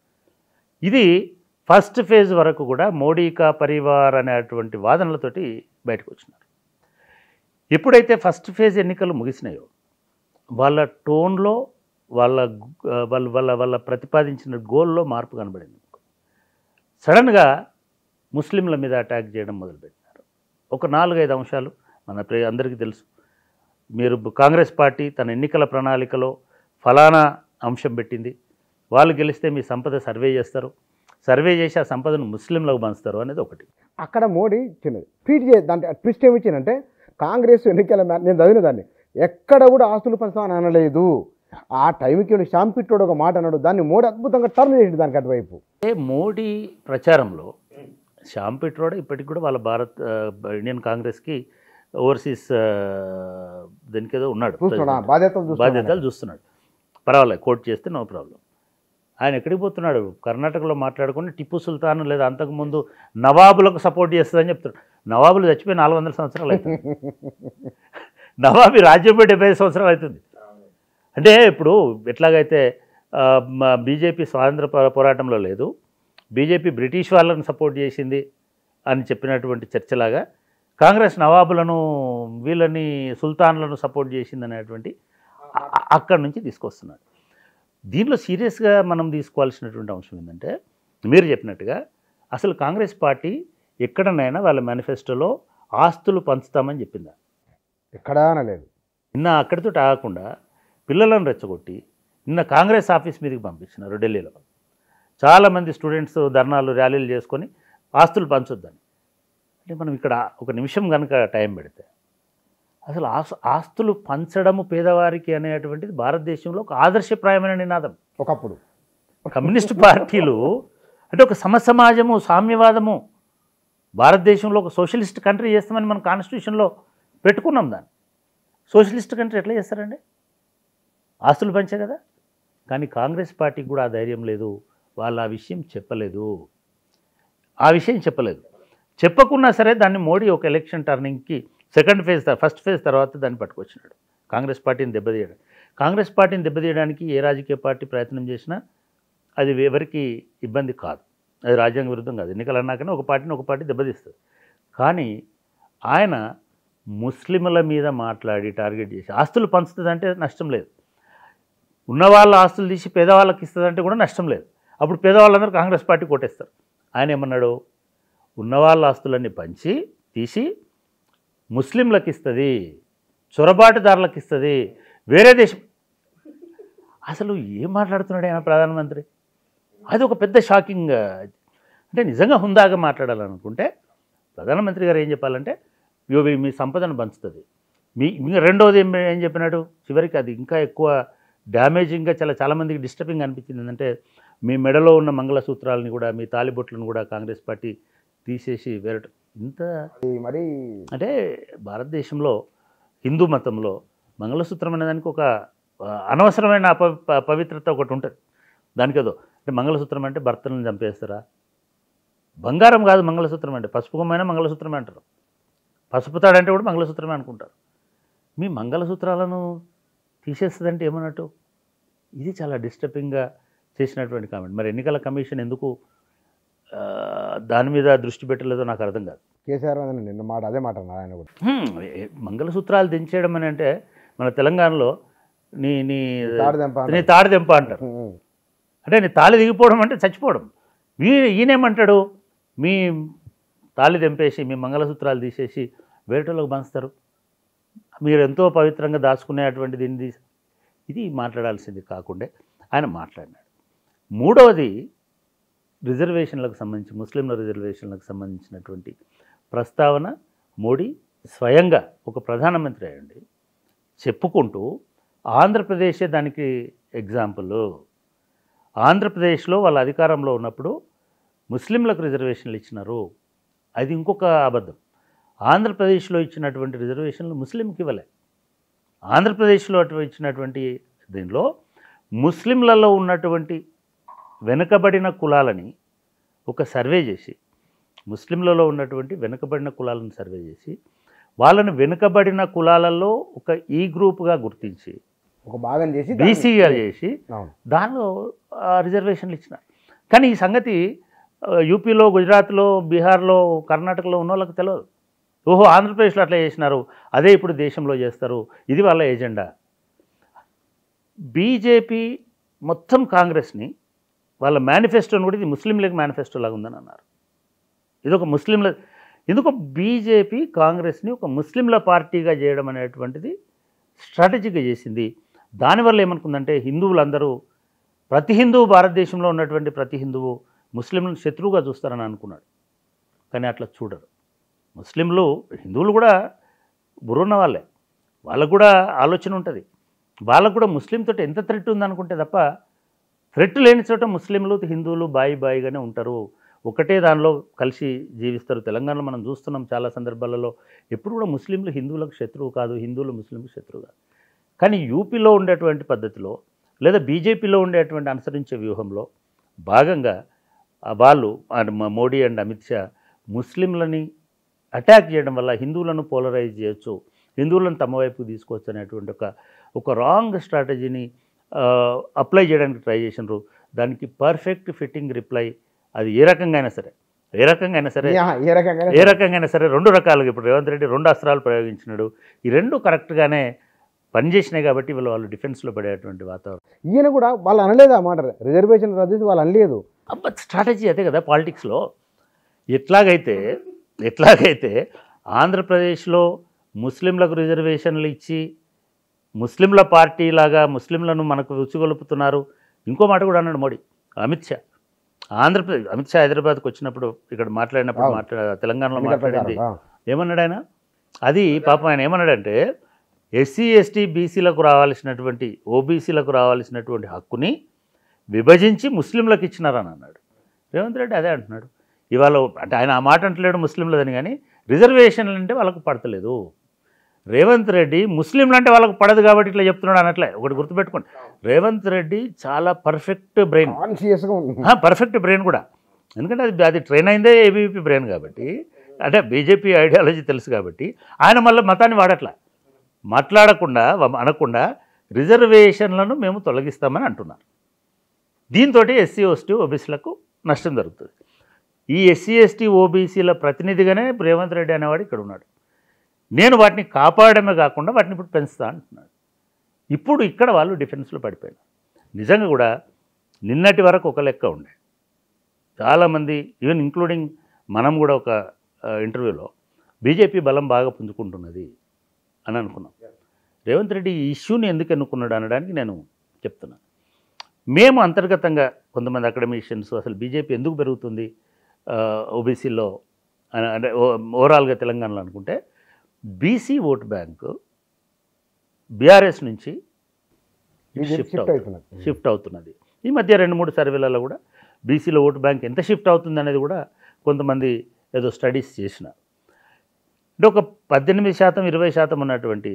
ఇది ఫస్ట్ ఫేజ్ వరకు కూడా మోడీ కా పరివార్ అనేటువంటి వాదనలతోటి బయటకు వచ్చినారు ఎప్పుడైతే ఫస్ట్ ఫేజ్ ఎన్నికలు ముగిసినాయో వాళ్ళ టోన్లో వాళ్ళ గు- వాళ్ళ వాళ్ళ వాళ్ళ ప్రతిపాదించిన గోల్లో మార్పు కనబడింది సడన్గా ముస్లింల మీద అటాక్ చేయడం మొదలుపెట్టినారు ఒక నాలుగైదు అంశాలు మన ప్రే అందరికీ తెలుసు మీరు కాంగ్రెస్ పార్టీ తన ఎన్నికల ప్రణాళికలో ఫలానా అంశం పెట్టింది వాళ్ళు గెలిస్తే మీ సంపద సర్వే చేస్తారు సర్వే చేసి ఆ సంపదను ముస్లింలకు పంచుతారు అనేది ఒకటి అక్కడ మోడీ చిన్నది ట్వీట్ చే దాంట్లో ట్విస్ట్ ఏమి ఇచ్చిందంటే కాంగ్రెస్ ఎన్నికల మ్యా- నేను చదివిన దాన్ని ఎక్కడ కూడా ఆస్తులు పంచుతామని అనలేదు ఆ టైంకి షాంపిట్టోడు ఒక మాట అన్నాడు దాన్ని మోడీ అద్భుతంగా టర్న్ చేసింది దానికి అటువైపు అంటే మోడీ ప్రచారంలో శ్యామ్ పెట్రోడ్ ఇప్పటికి కూడా వాళ్ళ భారత్ ఆ, ఇండియన్ కాంగ్రెస్కి ఓవర్సీస్ ఆ, దీనికి ఏదో ఉన్నాడు చూస్తున్నా బాధ్యతలు చూస్తున్నా బాధ్యతలు చూస్తున్నాడు పర్వాలేదు కోర్టు చేస్తే నో ప్రాబ్లం ఆయన ఎక్కడికి పోతున్నాడు కర్ణాటకలో మాట్లాడుకుని టిప్పు సుల్తాన్ లేదా అంతకుముందు నవాబులకు సపోర్ట్ చేస్తుందని చెప్తున్నాడు నవాబులు చచ్చిపోయి నాలుగు వందల సంవత్సరాలు అవుతుంది నవాబీ రాజ్యం పోయి డెబ్బై ఐదు సంవత్సరాలు అవుతుంది అంటే ఇప్పుడు ఎట్లాగైతే బీజేపీ స్వాతంత్ర పో- పోరాటంలో లేదు బీజేపీ బ్రిటిష్ వాళ్ళని సపోర్ట్ చేసింది అని చెప్పినటువంటి చర్చలాగా కాంగ్రెస్ నవాబులను వీళ్ళని సుల్తాన్లను సపోర్ట్ చేసింది అనేటువంటి అ- అ- అక్కడి నుంచి తీసుకొస్తున్నారు దీనిలో సీరియస్గా మనం తీసుకోవాల్సినటువంటి అంశం ఏంటంటే మీరు చెప్పినట్టుగా అసలు కాంగ్రెస్ పార్టీ ఎక్కడనైనా వాళ్ళ మేనిఫెస్టోలో ఆస్తులు పంచుతామని చెప్పిందా ఎక్కడా అనలేదు నిన్న అక్కడితో ఆగకుండా పిల్లలను రెచ్చగొట్టి నిన్న కాంగ్రెస్ ఆఫీస్ మీదకి పంపించినారు ఢిల్లీలో చాలామంది స్టూడెంట్స్ ధర్నాలు ర్యాలీలు చేసుకొని ఆస్తులు పంచొద్దని అంటే మనం ఇక్కడ ఒక నిమిషం కనుక టైం పెడితే అసలు ఆస్ ఆస్తులు పంచడము పేదవారికి అనేటువంటిది భారతదేశంలో ఒక ఆదర్శప్రాయమైన నినాదం ఒకప్పుడు కమ్యూనిస్ట్ పార్టీలు అంటే ఒక సమసమాజము సామ్యవాదము భారతదేశంలో ఒక సోషలిస్ట్ కంట్రీ చేస్తామని మనం కాన్స్టిట్యూషన్లో పెట్టుకున్నాం దాన్ని సోషలిస్ట్ కంట్రీ ఎట్లా చేస్తారండి ఆస్తులు పంచే కదా కానీ కాంగ్రెస్ పార్టీకి కూడా ఆ ధైర్యం లేదు వాళ్ళు ఆ విషయం చెప్పలేదు ఆ విషయం చెప్పలేదు చెప్పకున్నా సరే దాన్ని మోడీ ఒక ఎలక్షన్ టర్నింగ్కి సెకండ్ ఫేజ్ ఫస్ట్ ఫేజ్ తర్వాత దాన్ని పట్టుకొచ్చినాడు కాంగ్రెస్ పార్టీని దెబ్బతీయడం కాంగ్రెస్ పార్టీని దెబ్బతీయడానికి ఏ రాజకీయ పార్టీ ప్రయత్నం చేసినా అది ఎవరికి ఇబ్బంది కాదు అది రాజ్యాంగ విరుద్ధం కాదు ఎన్నికలు అన్నాకనే ఒక పార్టీని ఒక పార్టీ దెబ్బతీస్తుంది కానీ ఆయన ముస్లింల మీద మాట్లాడి టార్గెట్ చేసి ఆస్తులు పంచుతుందంటే నష్టం లేదు ఉన్న వాళ్ళ ఆస్తులు తీసి పేదవాళ్ళకి ఇస్తుందంటే కూడా నష్టం లేదు అప్పుడు పేదవాళ్ళందరూ కాంగ్రెస్ పార్టీ కొట్టేస్తారు ఆయన ఏమన్నాడు ఉన్నవాళ్ళ ఆస్తులన్నీ పంచి తీసి ముస్లింలకు ఇస్తుంది చొరబాటుదారులకు ఇస్తుంది వేరే దేశం అసలు ఏం మాట్లాడుతున్నాడు ఆయన ప్రధానమంత్రి అది ఒక పెద్ద షాకింగ్ అంటే నిజంగా హుందాగా మాట్లాడాలనుకుంటే ప్రధానమంత్రి గారు ఏం చెప్పాలంటే ఇవి మీ సంపదను పంచుతుంది మీ ఇంకా రెండోది ఏం ఏం చెప్పినాడు చివరికి అది ఇంకా ఎక్కువ డ్యామేజింగ్గా చాలా చాలామందికి డిస్టర్బింగ్ అనిపించింది ఏంటంటే మీ మెడలో ఉన్న మంగళసూత్రాలని కూడా మీ తాలిబొట్లను కూడా కాంగ్రెస్ పార్టీ తీసేసి వేరట ఇంత ఈ మరి అంటే భారతదేశంలో హిందూ మతంలో మంగళసూత్రం అనే దానికి ఒక ఆ, అనవసరమైన అప ప- పవిత్రత ఒకటి ఉంటుంది దానికి ఏదో అంటే మంగళసూత్రం అంటే భర్తలను చంపేస్తారా బంగారం కాదు మంగళసూత్రం అంటే పసుపు కొమ్మైనా మంగళసూత్రమే అంటారు పసుపు తాడంటే కూడా మంగళసూత్రమే అనుకుంటారు మీ మంగళసూత్రాలను తీసేస్తుందంటే ఏమన్నట్టు ఇది చాలా డిస్టర్బింగ్గా చేసినటువంటి కామెంట్ మరి ఎన్నికల కమిషన్ ఎందుకు ఆ, దాని మీద దృష్టి పెట్టలేదో నాకు అర్థం కాదు కేసీఆర్ అని నిన్న మాట అదే మాట అన్నారు ఆయన కూడా హ్మ్, ఏ- మంగళసూత్రాలు దించేయడం అని అంటే మన తెలంగాణలో నీ నీ తాడు దెంప నీ తాడు దెంప అంటారు ఉమ్. అంటే నీ తాళి దిగిపోవడం అంటే చచ్చిపోవడం వీ ఈయనేమంటాడు మీ తాళి తెంపేసి మీ మంగళసూత్రాలు తీసేసి వేరేటోళ్ళకి పంచుతారు మీరు ఎంతో పవిత్రంగా దాచుకునేటువంటి దీన్ని తీసి ఇది మాట్లాడాల్సింది కాకుండా ఆయన మాట్లాడినాడు మూడవది రిజర్వేషన్లకు సంబంధించి ముస్లింల రిజర్వేషన్లకు సంబంధించినటువంటి ప్రస్తావన మోడీ స్వయంగా ఒక ప్రధానమంత్రి అయ్యండి చెప్పుకుంటూ ఆంధ్రప్రదేశే దానికి ఎగ్జాంపుల్ ఆంధ్రప్రదేశ్లో వాళ్ళ అధికారంలో ఉన్నప్పుడు ముస్లింలకు రిజర్వేషన్లు ఇచ్చినారు అది ఇంకొక అబద్ధం ఆంధ్రప్రదేశ్లో ఇచ్చినటువంటి రిజర్వేషన్లు ముస్లింకి ఇవ్వలే ఆంధ్రప్రదేశ్లో అటు ఇచ్చినటువంటి దీనిలో ముస్లింలలో ఉన్నటువంటి వెనుకబడిన కులాలని ఒక సర్వే చేసి ముస్లింలలో ఉన్నటువంటి వెనుకబడిన కులాలను సర్వే చేసి వాళ్ళని వెనుకబడిన కులాలలో ఒక ఈ గ్రూప్గా గుర్తించి ఒక భాగం చేసి దాన్ని- బీసీగా చేసి అవును దానిలో ఆ, రిజర్వేషన్లు ఇచ్చిన కానీ ఈ సంగతి ఆ, యూపీలో గుజరాత్లో బీహార్లో కర్ణాటకలో ఉన్న వాళ్ళకి తెలియదు ఓహో ఆంధ్రప్రదేశ్లో అట్లా చేసినారు అదే ఇప్పుడు దేశంలో చేస్తారు ఇది వాళ్ళ ఎజెండా బీజేపీ మొత్తం కాంగ్రెస్ని వాళ్ళ మేనిఫెస్టోని కూడా ఇది ముస్లిం లీగ్ మేనిఫెస్టో లాగా ఉందని అన్నారు ఇది ఒక ముస్లింల ఎందుకు బీజేపీ కాంగ్రెస్ని ఒక ముస్లింల పార్టీగా చేయడం అనేటువంటిది స్ట్రాటజీగా చేసింది దానివల్ల ఏమనుకుందంటే హిందువులందరూ ప్రతి హిందువు భారతదేశంలో ఉన్నటువంటి ప్రతి హిందువు ముస్లింలను శత్రువుగా చూస్తారని అనుకున్నాడు కానీ అట్లా చూడరు ముస్లింలు హిందువులు కూడా బుర్రున్న వాళ్ళే వాళ్ళకు కూడా ఆలోచన ఉంటుంది వాళ్ళకు కూడా ముస్లింతో ఎంత థ్రెట్ ఉందనుకుంటే తప్ప థ్రెట్ లేని చోట ముస్లింలు హిందువులు బాయి బాయిగానే ఉంటారు ఒకటే దానిలో కలిసి జీవిస్తారు తెలంగాణలో మనం చూస్తున్నాం చాలా సందర్భాలలో ఎప్పుడు కూడా ముస్లింలు హిందువులకు శత్రువు కాదు హిందువులు ముస్లింలకు శత్రువు కాదు కానీ యూపీలో ఉండేటువంటి పద్ధతిలో లేదా బీజేపీలో ఉండేటువంటి అనుసరించే వ్యూహంలో భాగంగా ఆ వాళ్ళు ఆ మ- మోడీ అండ్ అమిత్ షా ముస్లింలని అటాక్ చేయడం వల్ల హిందువులను పోలరైజ్ చేయొచ్చు హిందువులను తమ వైపుకు తీసుకోవచ్చు అనేటువంటి ఒక ఒక రాంగ్ స్ట్రాటజీని అప్లై చేయడానికి ట్రై చేసినారు దానికి పర్ఫెక్ట్ ఫిట్టింగ్ రిప్లై అది ఏ రకంగా అయినా సరే ఏ రకంగా అయినా సరే యా, ఏ రకంగా ఏ రకంగా అయినా సరే రెండు రకాలుగా ఇప్పుడు రేవంత్ రెడ్డి రెండు అస్త్రాలు ప్రయోగించినాడు ఈ రెండు కరెక్ట్గానే పనిచేసినాయి కాబట్టి వీళ్ళు వాళ్ళు డిఫెన్స్లో పడేటువంటి వాతావరణం ఈయన కూడా వాళ్ళు అనలేదు ఆ మాట రిజర్వేషన్ రద్దు చేసి వాళ్ళు అనలేదు అబ్బా స్ట్రాటజీ అదే కదా పాలిటిక్స్లో ఎట్లాగైతే ఎట్లాగైతే ఆంధ్రప్రదేశ్లో ముస్లింలకు రిజర్వేషన్లు ఇచ్చి ముస్లింల పార్టీ లాగా ముస్లింలను మనకు రుచిగొలుపుతున్నారు ఇంకో మాట కూడా అన్నాడు మోడీ అమిత్ షా ఆంధ్రప్రదేశ్ అమిత్ షా హైదరాబాద్కి వచ్చినప్పుడు ఇక్కడ మాట్లాడినప్పుడు అవును. మాట్లా తెలంగాణలో ఎన్నికల మాట్లాడింది ప్రకారం, ఆ. ఏమన్నాడు ఆయన అది పాపం ఆయన ఏమన్నాడంటే ఎస్సీ ఎస్టీ బీసీలకు రావాల్సినటువంటి ఓబీసీలకు రావాల్సినటువంటి హక్కుని విభజించి ముస్లింలకు ఇచ్చినారని అన్నాడు రేవంత్ రెడ్డి అదే అంటున్నాడు ఇవాళ అంటే ఆయన ఆ మాట అంటలేడు ముస్లింలదని కానీ రిజర్వేషన్లు అంటే వాళ్ళకు పడతలేదు రేవంత్ రెడ్డి ముస్లింలు అంటే వాళ్ళకు పడదు కాబట్టి ఇట్లా చెప్తున్నాడు అనట్లే ఒకటి గుర్తుపెట్టుకోండి రేవంత్ రెడ్డి చాలా పర్ఫెక్ట్ బ్రెయిన్ కాన్షియస్గా ఉంది పర్ఫెక్ట్ బ్రెయిన్ కూడా ఎందుకంటే అది అది ట్రైన్ అయిందే ఏబీవీపీ బ్రెయిన్ కాబట్టి అంటే బీజేపీ ఐడియాలజీ తెలుసు కాబట్టి ఆయన మళ్ళీ మతాన్ని వాడట్లా మాట్లాడకుండా వ- అనకుండా రిజర్వేషన్లను మేము తొలగిస్తామని అంటున్నారు దీంతో ఎస్సీ ఎస్టీ ఓబీసీలకు నష్టం జరుగుతుంది ఈ ఎస్సీ ఎస్టీ ఓబీసీల ప్రతినిధిగానే రేవంత్ రెడ్డి అనేవాడు ఇక్కడ ఉన్నాడు నేను వాటిని కాపాడమే కాకుండా వాటిని ఇప్పుడు పెంచుతా అంటున్నాడు ఇప్పుడు ఇక్కడ వాళ్ళు డిఫెన్స్లో పడిపోయారు నిజంగా కూడా నిన్నటి వరకు ఒక లెక్క ఉండే చాలామంది ఈవెన్ ఇంక్లూడింగ్ మనం కూడా ఒక ఆ, ఇంటర్వ్యూలో బీజేపీ బలం బాగా పుంజుకుంటున్నది అని అనుకున్నాం రేవంత్ రెడ్డి ఈ ఇష్యూని ఎందుకు ఎన్నుకున్నాడు అనడానికి నేను చెప్తున్నా మేము అంతర్గతంగా కొంతమంది అకాడమిషియన్స్ అసలు బీజేపీ ఎందుకు పెరుగుతుంది ఓబీసీలో అంటే ఓ- ఓవరాల్గా తెలంగాణలో అనుకుంటే బీసీ ఓట్ బ్యాంకు బీఆర్ఎస్ నుంచి బీజేపీ షిఫ్ట్ షిఫ్ట్ అవుతుంది అవుతున్నది షిఫ్ట్ అవుతున్నది ఈ మధ్య రెండు మూడు సర్వేలలో కూడా బీసీలో ఓటు బ్యాంక్ ఎంత షిఫ్ట్ అవుతుంది అనేది కూడా కొంతమంది ఏదో స్టడీస్ చేసిన అంటే ఒక పద్దెనిమిది శాతం ఇరవై శాతం ఉన్నటువంటి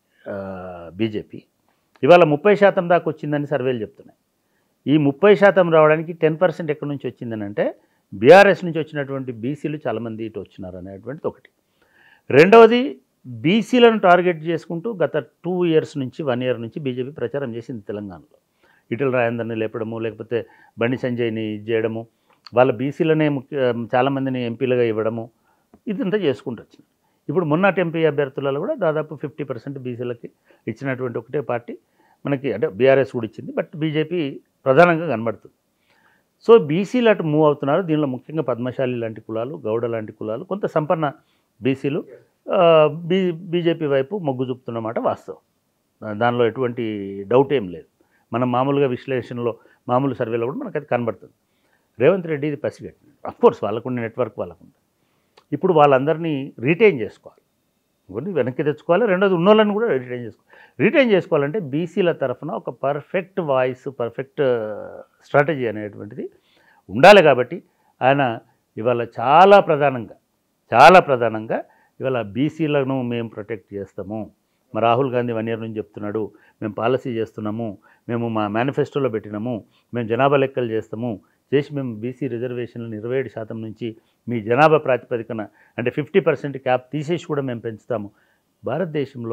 బీజేపీ ఇవాళ ముప్పై శాతం దాకా వచ్చిందని సర్వేలు చెప్తున్నాయి ఈ ముప్పై శాతం రావడానికి టెన్ పర్సెంట్ ఎక్కడి నుంచి వచ్చిందని అంటే బీఆర్ఎస్ నుంచి వచ్చినటువంటి బీసీలు చాలామంది ఇటు వచ్చినారు అనేటువంటిది ఒకటి రెండవది బీసీలను టార్గెట్ చేసుకుంటూ గత టూ ఇయర్స్ నుంచి వన్ ఇయర్ నుంచి బీజేపీ ప్రచారం చేసింది తెలంగాణలో ఇటల రాజేందర్ని లేపడము లేకపోతే బండి సంజయ్ని ఇది చేయడము వాళ్ళ బీసీలనే ముఖ్య చాలామందిని ఎంపీలుగా ఇవ్వడము ఇదంతా చేసుకుంటూ వచ్చింది ఇప్పుడు మొన్నటి ఎంపీ అభ్యర్థులలో కూడా దాదాపు ఫిఫ్టీ పర్సెంట్ బీసీలకి ఇచ్చినటువంటి ఒకటే పార్టీ మనకి అంటే బీఆర్ఎస్ కూడా ఇచ్చింది బట్ బీజేపీ ప్రధానంగా కనబడుతుంది సో బీసీలు అటు మూవ్ అవుతున్నారు దీనిలో ముఖ్యంగా పద్మశాలి లాంటి కులాలు గౌడ లాంటి కులాలు కొంత సంపన్న బీసీలు బీ బీజేపీ వైపు మొగ్గు చూపుతున్నమాట వాస్తవం దా- దానిలో ఎటువంటి డౌట్ ఏం లేదు మనం మామూలుగా విశ్లేషణలో మామూలు సర్వేలో కూడా మనకు అది కనబడుతుంది రేవంత్ రెడ్డి ఇది పసిగట్టినాడు అఫ్కోర్స్ వాళ్ళకుండే నెట్వర్క్ వాళ్ళకుంది ఇప్పుడు వాళ్ళందరినీ రీటైన్ చేసుకోవాలి ఇంకొన్ని వెనక్కి తెచ్చుకోవాలి రెండోది ఉన్నోళ్ళని కూడా రిటైన్ చేసుకోవాలి రిటైన్ చేసుకోవాలంటే బీసీల తరఫున ఒక పర్ఫెక్ట్ వాయిస్ పర్ఫెక్ట్ స్ట్రాటజీ అనేటువంటిది ఉండాలి కాబట్టి ఆయన ఇవాళ చాలా ప్రధానంగా చాలా ప్రధానంగా ఇవాళ బీసీలను మేము ప్రొటెక్ట్ చేస్తాము మా రాహుల్ గాంధీ వన్ ఇయర్ నుంచి చెప్తున్నాడు మేము పాలసీ చేస్తున్నాము మేము మా మేనిఫెస్టోలో పెట్టినాము మేము జనాభా లెక్కలు చేస్తాము చేసి మేము బీసీ రిజర్వేషన్లను ఇరవై ఏడు శాతం నుంచి మీ జనాభా ప్రాతిపదికన అంటే ఫిఫ్టీ పర్సెంట్ క్యాప్ తీసేసి కూడా మేము పెంచుతాము భారతదేశంలో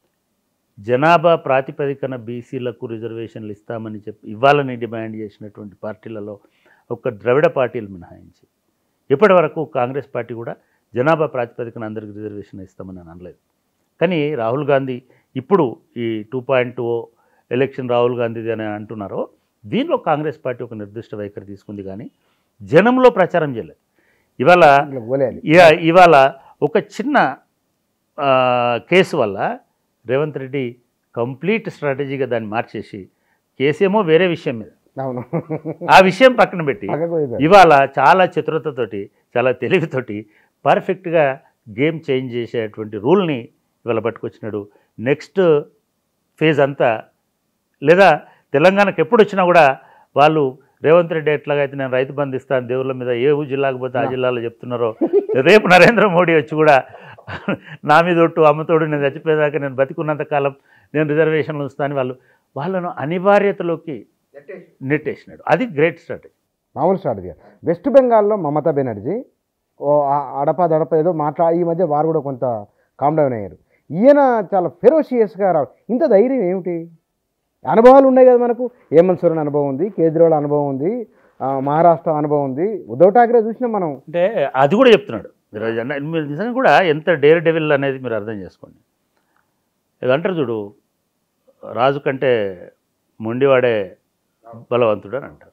జనాభా ప్రాతిపదికన బీసీలకు రిజర్వేషన్లు ఇస్తామని చెప్పి ఇవ్వాలని డిమాండ్ చేసినటువంటి పార్టీలలో ఒక్క ద్రవిడ పార్టీలు మినహాయించి ఇప్పటి వరకు కాంగ్రెస్ పార్టీ కూడా జనాభా ప్రాతిపదికన అందరికి రిజర్వేషన్ ఇస్తామని అని అనలేదు కానీ రాహుల్ గాంధీ ఇప్పుడు ఈ two point two election Rahul గాంధీది అని అంటున్నారో దీనిలో కాంగ్రెస్ పార్టీ ఒక నిర్దిష్ట వైఖరి తీసుకుంది కానీ జనంలో ప్రచారం చేయలేదు ఇవాళ ఇట్లా పోలేయాలి ఇక- ఇవాళ ఒక చిన్న ఆ, కేసు వల్ల రేవంత్ రెడ్డి కంప్లీట్ స్ట్రాటజీగా దాన్ని మార్చేసి కేసు ఏమో వేరే విషయం మీద అవును ఆ విషయం పక్కన పెట్టి పక్కకు పోయేశారు. ఇవాళ చాలా చతురతతోటి చాలా తెలివితోటి పర్ఫెక్ట్గా గేమ్ చేంజ్ చేసేటువంటి రూల్ని ఇవాళ పట్టుకొచ్చినాడు నెక్స్ట్ ఫేజ్ అంతా లేదా తెలంగాణకు ఎప్పుడు వచ్చినా కూడా వాళ్ళు రేవంత్ రెడ్డి ఎట్లాగైతే నేను రైతు బంధు ఇస్తాను దేవుళ్ళ మీద ఏ ఊ జిల్లాకు పోతే ఆ జిల్లాలో చెప్తున్నారో రేపు నరేంద్ర మోడీ వచ్చి కూడా నా మీద ఒట్టు అమ్మతోడు నేను చచ్చిపోయేదాకా నేను బతికున్నంత కాలం నేను రిజర్వేషన్లు ఉంచుతాను వాళ్ళు వాళ్ళను అనివార్యతలోకి నెట్టేసినాడు అది గ్రేట్ స్ట్రాటజీ మామూలు స్ట్రాటజీ వెస్ట్ బెంగాల్లో మమతా బెనర్జీ ఓ ఆ- అడప దడప ఏదో మాట్లా ఈ మధ్య వారు కూడా కొంత కామ్ డౌన్ అయ్యారు ఈయన చాలా ఫెరోషియస్గా రా ఇంత ధైర్యం ఏమిటి అనుభవాలు ఉన్నాయి కదా మనకు హేమంత్ సోరెన్ అనుభవం ఉంది కేజ్రీవాల్ అనుభవం ఉంది ఆ, మహారాష్ట్ర అనుభవం ఉంది ఉద్ధవ్ ఠాక్రే చూసినాం మనం అంటే అది కూడా చెప్తున్నాడు మీరు అది అన్న- మీరు నిజంగా కూడా ఎంత డేర్ డెవిల్ అనేది మీరు అర్థం చేసుకోండి ఇది అంటారు చూడు రాజు కంటే మొండివాడే బలవంతుడు అని అంటారు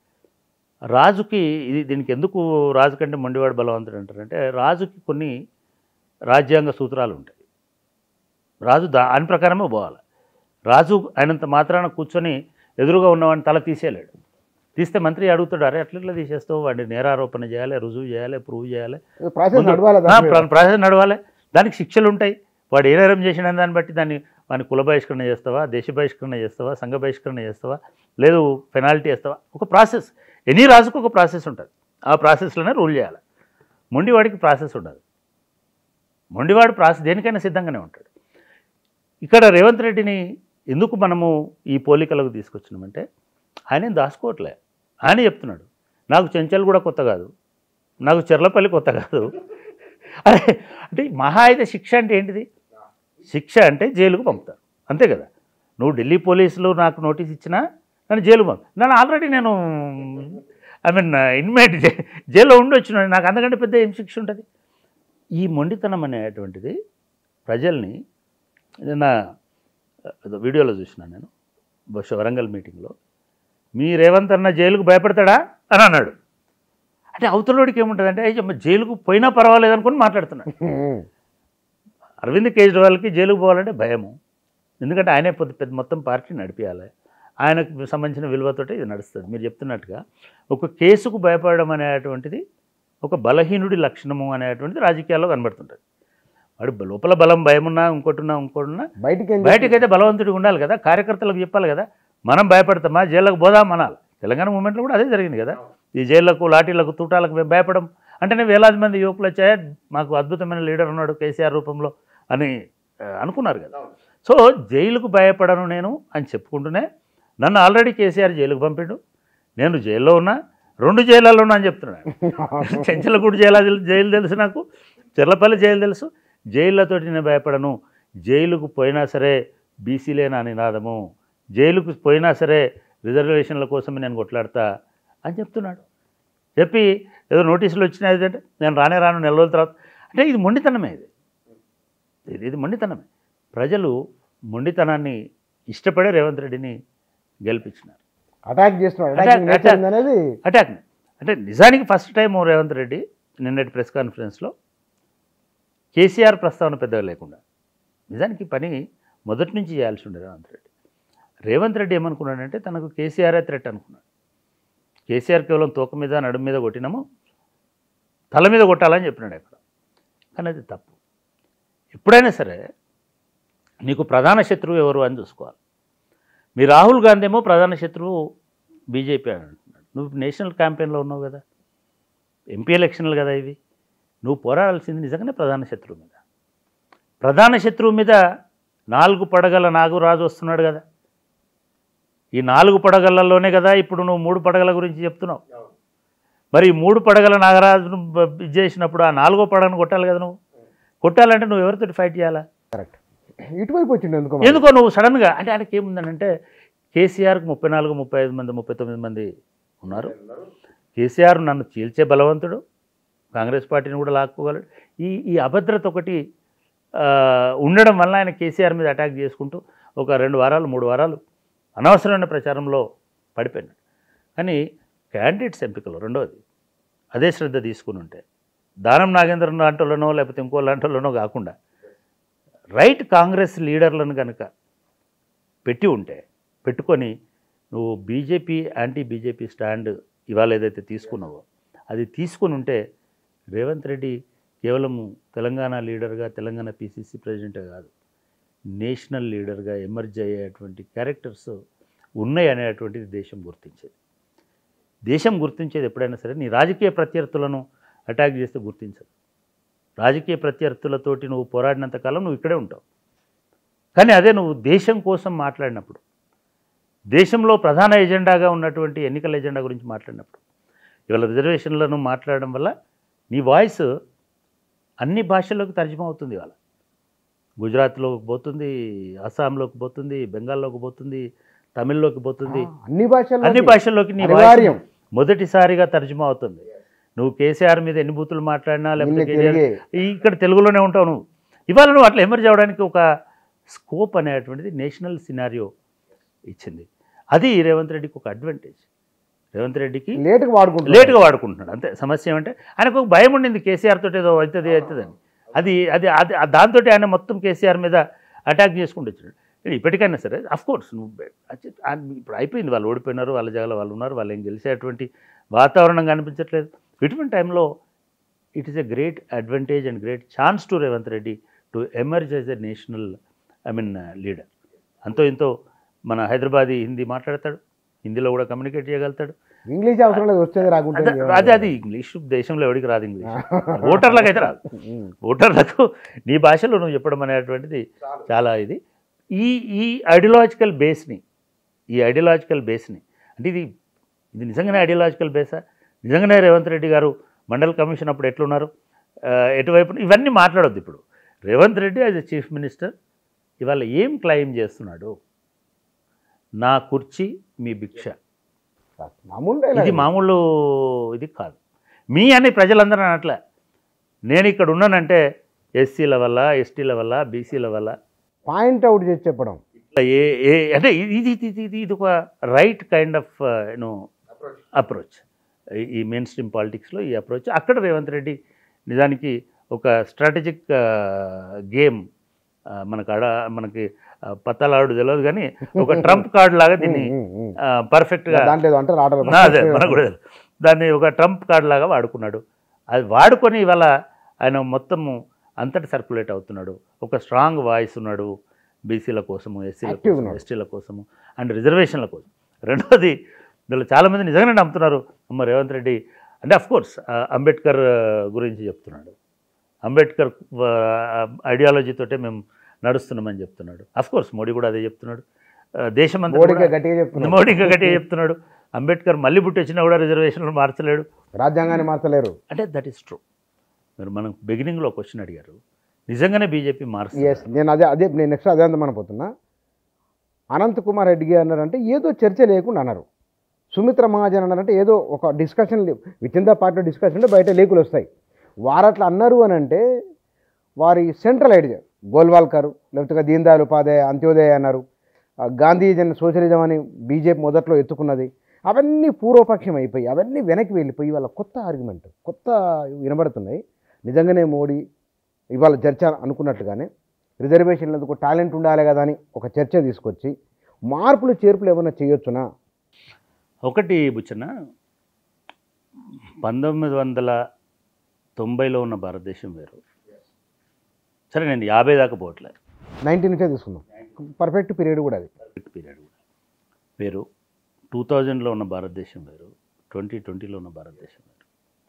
రాజుకి ఇది దీనికి ఎందుకు రాజు కంటే మొండివాడు బలవంతుడు అంటారంటే రాజుకి కొన్ని రాజ్యాంగ సూత్రాలు ఉంటాయి రాజు దా దాని ప్రకారమే పోవాలి రాజు అయినంత మాత్రాన కూర్చొని ఎదురుగా ఉన్నవాడిని తల తీసేయలేడు తీస్తే మంత్రి అడుగుతాడు అరే అట్లా తీసేస్తావు వాడిని నేరారోపణ చేయాలి రుజువు చేయాలి ప్రూవ్ చేయాలి ప్రాసెస్ ముందు- నడవాలి ఆ, దాని మీద. ప్ర- ప్రాసెస్ నడవాలి దానికి శిక్షలు ఉంటాయి వాడు ఏ నేరం చేసిన దాన్ని బట్టి దాన్ని వాని కుల బహిష్కరణ చేస్తావా దేశ బహిష్కరణ చేస్తావా సంఘ బహిష్కరణ చేస్తావా లేదు పెనాల్టీ వేస్తావా ఒక ప్రాసెస్ ఎనీ రాజుకు ఒక ప్రాసెస్ ఉంటుంది ఆ ప్రాసెస్లోనే రూల్ చేయాలి మొండివాడికి ప్రాసెస్ ఉండదు మొండివాడు ప్రాసెస్ దేనికైనా సిద్ధంగానే ఉంటాడు ఇక్కడ రేవంత్ రెడ్డిని ఎందుకు మనము ఈ పోలికలకు తీసుకొచ్చినామంటే ఆయన ఏం దాచుకోవట్లే ఆయన చెప్తున్నాడు నాకు చెంచల్ కూడా కొత్త కాదు నాకు చెర్లపల్లి కొత్త కాదు అరే అంటే మహా అయితే శిక్ష అంటే ఏంటిది శిక్ష అంటే జైలుకు పంపుతారు అంతే కదా నువ్వు ఢిల్లీ పోలీసులు నాకు నోటీస్ ఇచ్చినా నన్ను జైలు పంపు నన్ను ఆల్రెడీ నేను ఐ మీన్ ఇన్మేట్ జైల్లో ఉండి వచ్చినాను నాకు అంతకంటే పెద్ద ఏం శిక్ష ఉంటుంది ఈ మొండితనం అనేటువంటిది ప్రజల్ని నిన్న ఏదో వీడియోలో చూసినాను నేను బహుశా వరంగల్ మీటింగ్లో మీ రేవంత్ అన్న జైలుకు భయపడతాడా అని అన్నాడు అంటే అవతలోడికి ఏముంటుంది అంటే జైలుకు పోయినా పర్వాలేదు అనుకుని మాట్లాడుతున్నాడు ఉమ్. అరవింద్ కేజ్రీవాల్కి జైలుకు పోవాలంటే భయము ఎందుకంటే ఆయనే పెద్ద పెద్ద మొత్తం పార్టీ నడిపించాలి ఆయనకు సంబంధించిన విలువతోటే ఇది నడుస్తుంది మీరు చెప్తున్నట్టుగా ఒక కేసుకు భయపడడం అనేటువంటిది ఒక బలహీనుడి లక్షణము అనేటువంటిది రాజకీయాల్లో కనబడుతుంటుంది వాడు లోపల బలం భయమున్నా ఇంకోటిన్నా ఇంకోటిన్నా బయటికి ఏం బయటకైతే బలవంతుడిగా ఉండాలి కదా కార్యకర్తలకు చెప్పాలి కదా మనం భయపడతామా జైళ్ళకు పోదాం అనాలి తెలంగాణ మూమెంట్లో కూడా అదే జరిగింది కదా ఈ జైళ్లకు లాఠీలకు తూటాలకు మేము భయపడం అంటేనే వేలాది మంది యువకులు వచ్చాయి మాకు అద్భుతమైన లీడర్ ఉన్నాడు కేసీఆర్ రూపంలో అని ఆ, అనుకున్నారు కదా సో జైలుకు భయపడను నేను అని చెప్పుకుంటూనే నన్ను ఆల్రెడీ కేసీఆర్ జైలుకు పంపిండు నేను జైల్లో ఉన్నా రెండు జైళ్ళలో ఉన్నా అని చెప్తున్నాను చెంచలగూడు జైలు జైలు తెలుసు నాకు చెర్లపల్లి జైలు తెలుసు జైళ్ళతోటి నేను భయపడను జైలుకు పోయినా సరే బీసీలే నా నినాదము జైలుకు పోయినా సరే రిజర్వేషన్ల కోసమే నేను కొట్లాడతా అని చెప్తున్నాడు చెప్పి ఏదో నోటీసులు వచ్చినాయి అంటే నేను రానే రాను నెల రోజుల తర్వాత అంటే ఇది మొండితనమే ఇది ఇది ఇది మొండితనమే ప్రజలు మొండితనాన్ని ఇష్టపడే రేవంత్ రెడ్డిని గెలిపించినారు అటాక్ చేస్తున్నాడు Attack- అటాకింగ్ నేచర్ attack. ఉంది అనేది అటాక్ అంటే నిజానికి ఫస్ట్ టైం రేవంత్ రెడ్డి నిన్నటి ప్రెస్ కాన్ఫరెన్స్లో కేసీఆర్ ప్రస్తావన పెద్దగా లేకుండా నిజానికి ఈ పని మొదటి నుంచి చేయాల్సి ఉండే రేవంత్ రెడ్డి రేవంత్ రెడ్డి ఏమనుకున్నాడంటే తనకు కేసీఆరే థ్రెట్ అనుకున్నాడు కేసీఆర్ కేవలం తోక మీద నడుము మీద కొట్టినాము తల మీద కొట్టాలని చెప్పినాడు అక్కడ కానీ అది తప్పు ఎప్పుడైనా సరే నీకు ప్రధాన శత్రువు ఎవరు అని చూసుకోవాలి మీ రాహుల్ గాంధీ ఏమో ప్రధాన శత్రువు బీజేపీ అని అంటున్నాడు నువ్వు నేషనల్ క్యాంపెయిన్లో ఉన్నావు కదా ఎంపీ ఎలక్షన్లు కదా ఇవి నువ్వు పోరాడాల్సింది నిజంగానే ప్రధాన శత్రువు మీద ప్రధాన శత్రువు మీద నాలుగు పడగల నాగురాజు వస్తున్నాడు కదా ఈ నాలుగు పడగలలోనే కదా ఇప్పుడు నువ్వు మూడు పడగల గురించి చెప్తున్నావు మరి ఈ మూడు పడగల నాగరాజును బ- ఇది చేసినప్పుడు ఆ నాలుగో పడగను కొట్టాలి కదా నువ్వు కొట్టాలంటే నువ్వు ఎవరితో ఫైట్ చేయాలా కరెక్ట్ ఇటువైపు వచ్చిండు ఎందుకో మరి. ఎందుకో నువ్వు సడన్గా అంటే ఆయనకి ఏముందనంటే కేసీఆర్కి ముప్పై నాలుగు ముప్పై ఐదు మంది ముప్పై తొమ్మిది మంది ఉన్నారు కేసీఆర్ నన్ను చీల్చే బలవంతుడు కాంగ్రెస్ పార్టీని కూడా లాక్కోగలడు ఈ ఈ అభద్రత ఒకటి ఆ, ఉండడం వల్ల ఆయన కేసీఆర్ మీద అటాక్ చేసుకుంటూ ఒక రెండు వారాలు మూడు వారాలు అనవసరమైన ప్రచారంలో పడిపోయినాడు కానీ క్యాండిడేట్స్ ఎంపికలు రెండవది అదే శ్రద్ధ తీసుకుని ఉంటే దానం నాగేంద్రన్ లాంటిలోనో లేకపోతే ఇంకో లాంటిలోనో కాకుండా రైట్ కాంగ్రెస్ లీడర్లను కనుక పెట్టి ఉంటే పెట్టుకొని నువ్వు బీజేపీ యాంటీ బీజేపీ స్టాండ్ ఇవాళ ఏదైతే తీసుకున్నావో అది తీసుకుని ఉంటే రేవంత్ రెడ్డి కేవలం తెలంగాణ లీడర్గా తెలంగాణ పీసీసీ ప్రెసిడెంటే కాదు నేషనల్ లీడర్గా ఎమర్జ్ అయ్యేటువంటి క్యారెక్టర్స్ ఉన్నాయి అనేటువంటిది దేశం గుర్తించేది దేశం గుర్తించేది ఎప్పుడైనా సరే నీ రాజకీయ ప్రత్యర్థులను అటాక్ చేస్తే గుర్తించదు రాజకీయ ప్రత్యర్థులతోటి నువ్వు పోరాడినంత కాలం నువ్వు ఇక్కడే ఉంటావు కానీ అదే నువ్వు దేశం కోసం మాట్లాడినప్పుడు దేశంలో ప్రధాన ఎజెండాగా ఉన్నటువంటి ఎన్నికల ఎజెండా గురించి మాట్లాడినప్పుడు ఇవాళ రిజర్వేషన్లను మాట్లాడడం వల్ల నీ వాయిస్ అన్ని భాషల్లోకి తర్జుమా అవుతుంది ఇవాళ గుజరాత్లోకి పోతుంది అస్సాంలోకి పోతుంది బెంగాల్లోకి పోతుంది తమిళ్లోకి పోతుంది ఆ, అన్ని భాషల్లో అన్ని భాషల్లోకి నీ అనివార్యం. వాయిస్ మొదటిసారిగా తర్జుమా అవుతుంది నువ్వు కేసీఆర్ మీద ఎన్ని బూతులు మాట్లాడినా లేకపోతే ఇన్ని కేటీఆర్ తెలుగే. ఈ- ఇక్కడ తెలుగులోనే ఉంటావు నువ్వు ఇవాళ నువ్వు అట్లా ఎమర్జ్ అవ్వడానికి ఒక స్కోప్ అనేటువంటిది నేషనల్ సినారియో ఇచ్చింది అది రేవంత్ రెడ్డికి ఒక అడ్వాంటేజ్ రేవంత్ రెడ్డికి లేటుగా వాడుకుంటున్నారు లేటుగా వాడుకుంటున్నాడు అంతే సమస్య ఏమంటే ఆయనకు ఒక భయం ఉండింది కేసీఆర్ తోటి ఏదో అవుతుంది అవుతుందని అది అది అది దాంతో ఆయన మొత్తం కేసీఆర్ మీద అటాక్ చేసుకుంటూ వచ్చాడు ఇది ఇప్పటికైనా సరే అఫ్ కోర్స్ నువ్వు బె- అచ్చి- ఆ- ఇప్పుడు అయిపోయింది వాళ్ళు ఓడిపోయినారు వాళ్ళ జాగాలో వాళ్ళు ఉన్నారు వాళ్ళు ఏం గెలిచేటువంటి వాతావరణం కనిపించట్లేదు ఇటువంటి టైంలో it is a great advantage and great chance to Revanth Reddy to emerge as a national I mean leader అంతో ఇంతో మన హైదరాబాదీ హిందీ మాట్లాడతాడు హిందీలో కూడా కమ్యూనికేట్ చేయగలుగుతాడు ఇంగ్లీష్ అవసరం లేదు వచ్చేది రాకుంటే అదే అదే అది ఇంగ్లీష్ దేశంలో ఎవరికి రాదు ఇంగ్లీష్ ఓటర్లకు అయితే రాదు ఓటర్లకు నీ భాషలో నువ్వు చెప్పడం అనేటువంటిది చాలా ఇది ఈ ఈ ఐడియాలజికల్ బేస్ని ఈ ఐడియాలజికల్ బేస్ని అంటే ఇది ఇది నిజంగానే ఐడియాలజికల్ బేసా నిజంగానే రేవంత్ రెడ్డి గారు మండల్ కమిషన్ అప్పుడు ఎట్లున్నారు ఆ, ఎటువైపు ఇవన్నీ మాట్లాడొద్దు ఇప్పుడు Revanth Reddy as a chief minister ఇవాళ ఏం క్లెయిమ్ చేస్తున్నాడు నా కుర్చీ మీ భిక్ష మామూలు ఇది dialogue. మామూలు ఇది కాదు మీ అని ప్రజలందరూ అనట్లే నేను ఇక్కడ ఉన్నానంటే ఎస్సీల వల్ల ఎస్టీల వల్ల బీసీల వల్ల పాయింట్ అవుట్ చేసి చెప్పడం ఇట్లా ఏ ఏ అంటే ఇది ఇది ఇది ఇది ఇది ఒక right kind of you know approach ఈ మెయిన్ స్ట్రీమ్ పాలిటిక్స్లో ఈ అప్రోచ్ అక్కడ రేవంత్ రెడ్డి నిజానికి ఒక స్ట్రాటజిక్ గేమ్ మనకు ఆడ మనకి ఆ, పత్తాలాడు తెలియదు కానీ ఒక ట్రంప్ కార్డ్ లాగా దీన్ని ఉమ్, ఉమ్. పర్ఫెక్ట్గా దాంట్లో ఏదో అంటారు ఆటలు నా అదే మనకు కూడా తెలుసు. దాన్ని ఒక ట్రంప్ కార్డ్ లాగా వాడుకున్నాడు అది వాడుకొని ఇవాళ ఆయన మొత్తము అంతటి సర్క్యులేట్ అవుతున్నాడు ఒక స్ట్రాంగ్ వాయిస్ ఉన్నాడు బీసీల కోసము ఎస్సీల Active కోసం ఉన్నాడు. ఎస్టీల కోసము అండ్ రిజర్వేషన్ల కోసం రెండోది ఇందులో చాలామంది నిజంగానే నమ్ముతున్నారు అమ్మ రేవంత్ రెడ్డి అంటే అఫ్ కోర్స్ అంబేద్కర్ ఆ, గురించి చెప్తున్నాడు అంబేద్కర్ ఐడియాలజీ తోటే మేము నడుస్తున్నామని చెప్తున్నాడు అఫ్ కోర్స్ మోడీ కూడా అదే చెప్తున్నాడు ఆ, దేశమంతా మోడీగా కూడా- గట్టిగా చెప్తున్నారు మోడీ ఇంకా గట్టిగా చెప్తున్నాడు అంబేద్కర్ మళ్ళీ పుట్టొచ్చినా కూడా రిజర్వేషన్లు మార్చలేడు రాజ్యాంగాన్ని మార్చలేరు అంటే దట్ ఈస్ ట్రూ మీరు మనం బిగినింగ్లో క్వశ్చన్ అడిగారు నిజంగానే బీజేపీ ఎస్ మారుస్తుంది నేను అదే అదే నేను నెక్స్ట్ అదే అందమని పోతున్నా అనంత్ కుమార్ రెడ్డి గారు అన్నారంటే ఏదో చర్చ లేకుండా అన్నారు సుమిత్ర మహాజన్ అన్నారంటే ఏదో ఒక discussion with in the party discussion అంటే బయట లేకులు వస్తాయి వారు అట్లా అన్నారు అని అంటే వారి సెంట్రల్ ఐడియా గోల్వాల్కర్ లేకపోతే దీన్ దయాళ్ ఉపాధ్యాయ అంత్యోదయ అన్నారు ఆ, గాంధీజన్ సోషలిజం అని బీజేపీ మొదట్లో ఎత్తుకున్నది అవన్నీ పూర్వపక్షం అయిపోయి అవన్నీ వెనక్కి వెళ్ళిపోయి వాళ్ళ కొత్త ఆర్గ్యుమెంట్ కొత్త వినబడుతున్నాయి నిజంగానే మోడీ ఇవాళ చర్చ అనుకున్నట్టుగానే రిజర్వేషన్లకు టాలెంట్ ఉండాలి కదా అని ఒక చర్చ తీసుకొచ్చి మార్పులు చేర్పులు ఏమైనా చేయొచ్చునా ఒకటి బుచ్చన్న పంతొమ్మిది వందల తొంభైలో ఉన్న భారతదేశం వేరు సరే నేను యాభై దాకా పోవట్లేదు నైన్టీన్ నుంచే తీసుకుందాం పర్ఫెక్ట్ పీరియడ్ కూడా అది పీరియడ్ కూడా వేరు టూ థౌజండ్లో ఉన్న భారతదేశం వేరు ట్వంటీ ట్వంటీలో ఉన్న భారతదేశం వేరు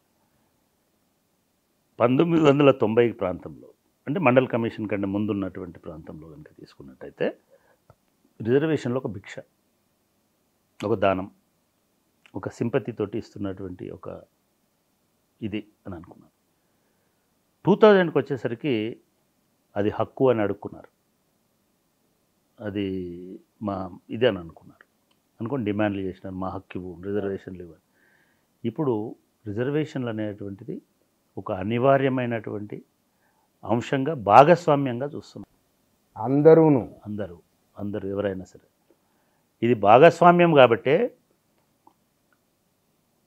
పంతొమ్మిది వందల తొంభై ప్రాంతంలో అంటే మండల్ కమిషన్ కంటే ముందు ఉన్నటువంటి ప్రాంతంలో కనుక తీసుకున్నట్టయితే రిజర్వేషన్లో ఒక భిక్ష ఒక దానం ఒక సింపతితోటి ఇస్తున్నటువంటి ఒక ఇది అని అనుకున్నాను టూ థౌజండ్కి వచ్చేసరికి అది హక్కు అని అడుక్కున్నారు అది మా ఇదే అని అనుకున్నారు అనుకోని డిమాండ్లు చేసినారు మా హక్కు ఇవ్వు రిజర్వేషన్లు ఇవ్వండి ఇప్పుడు రిజర్వేషన్లు అనేటువంటిది ఒక అనివార్యమైనటువంటి అంశంగా భాగస్వామ్యంగా చూస్తున్నాం అందరూను అందరూ అందరూ ఎవరైనా సరే ఇది భాగస్వామ్యం కాబట్టే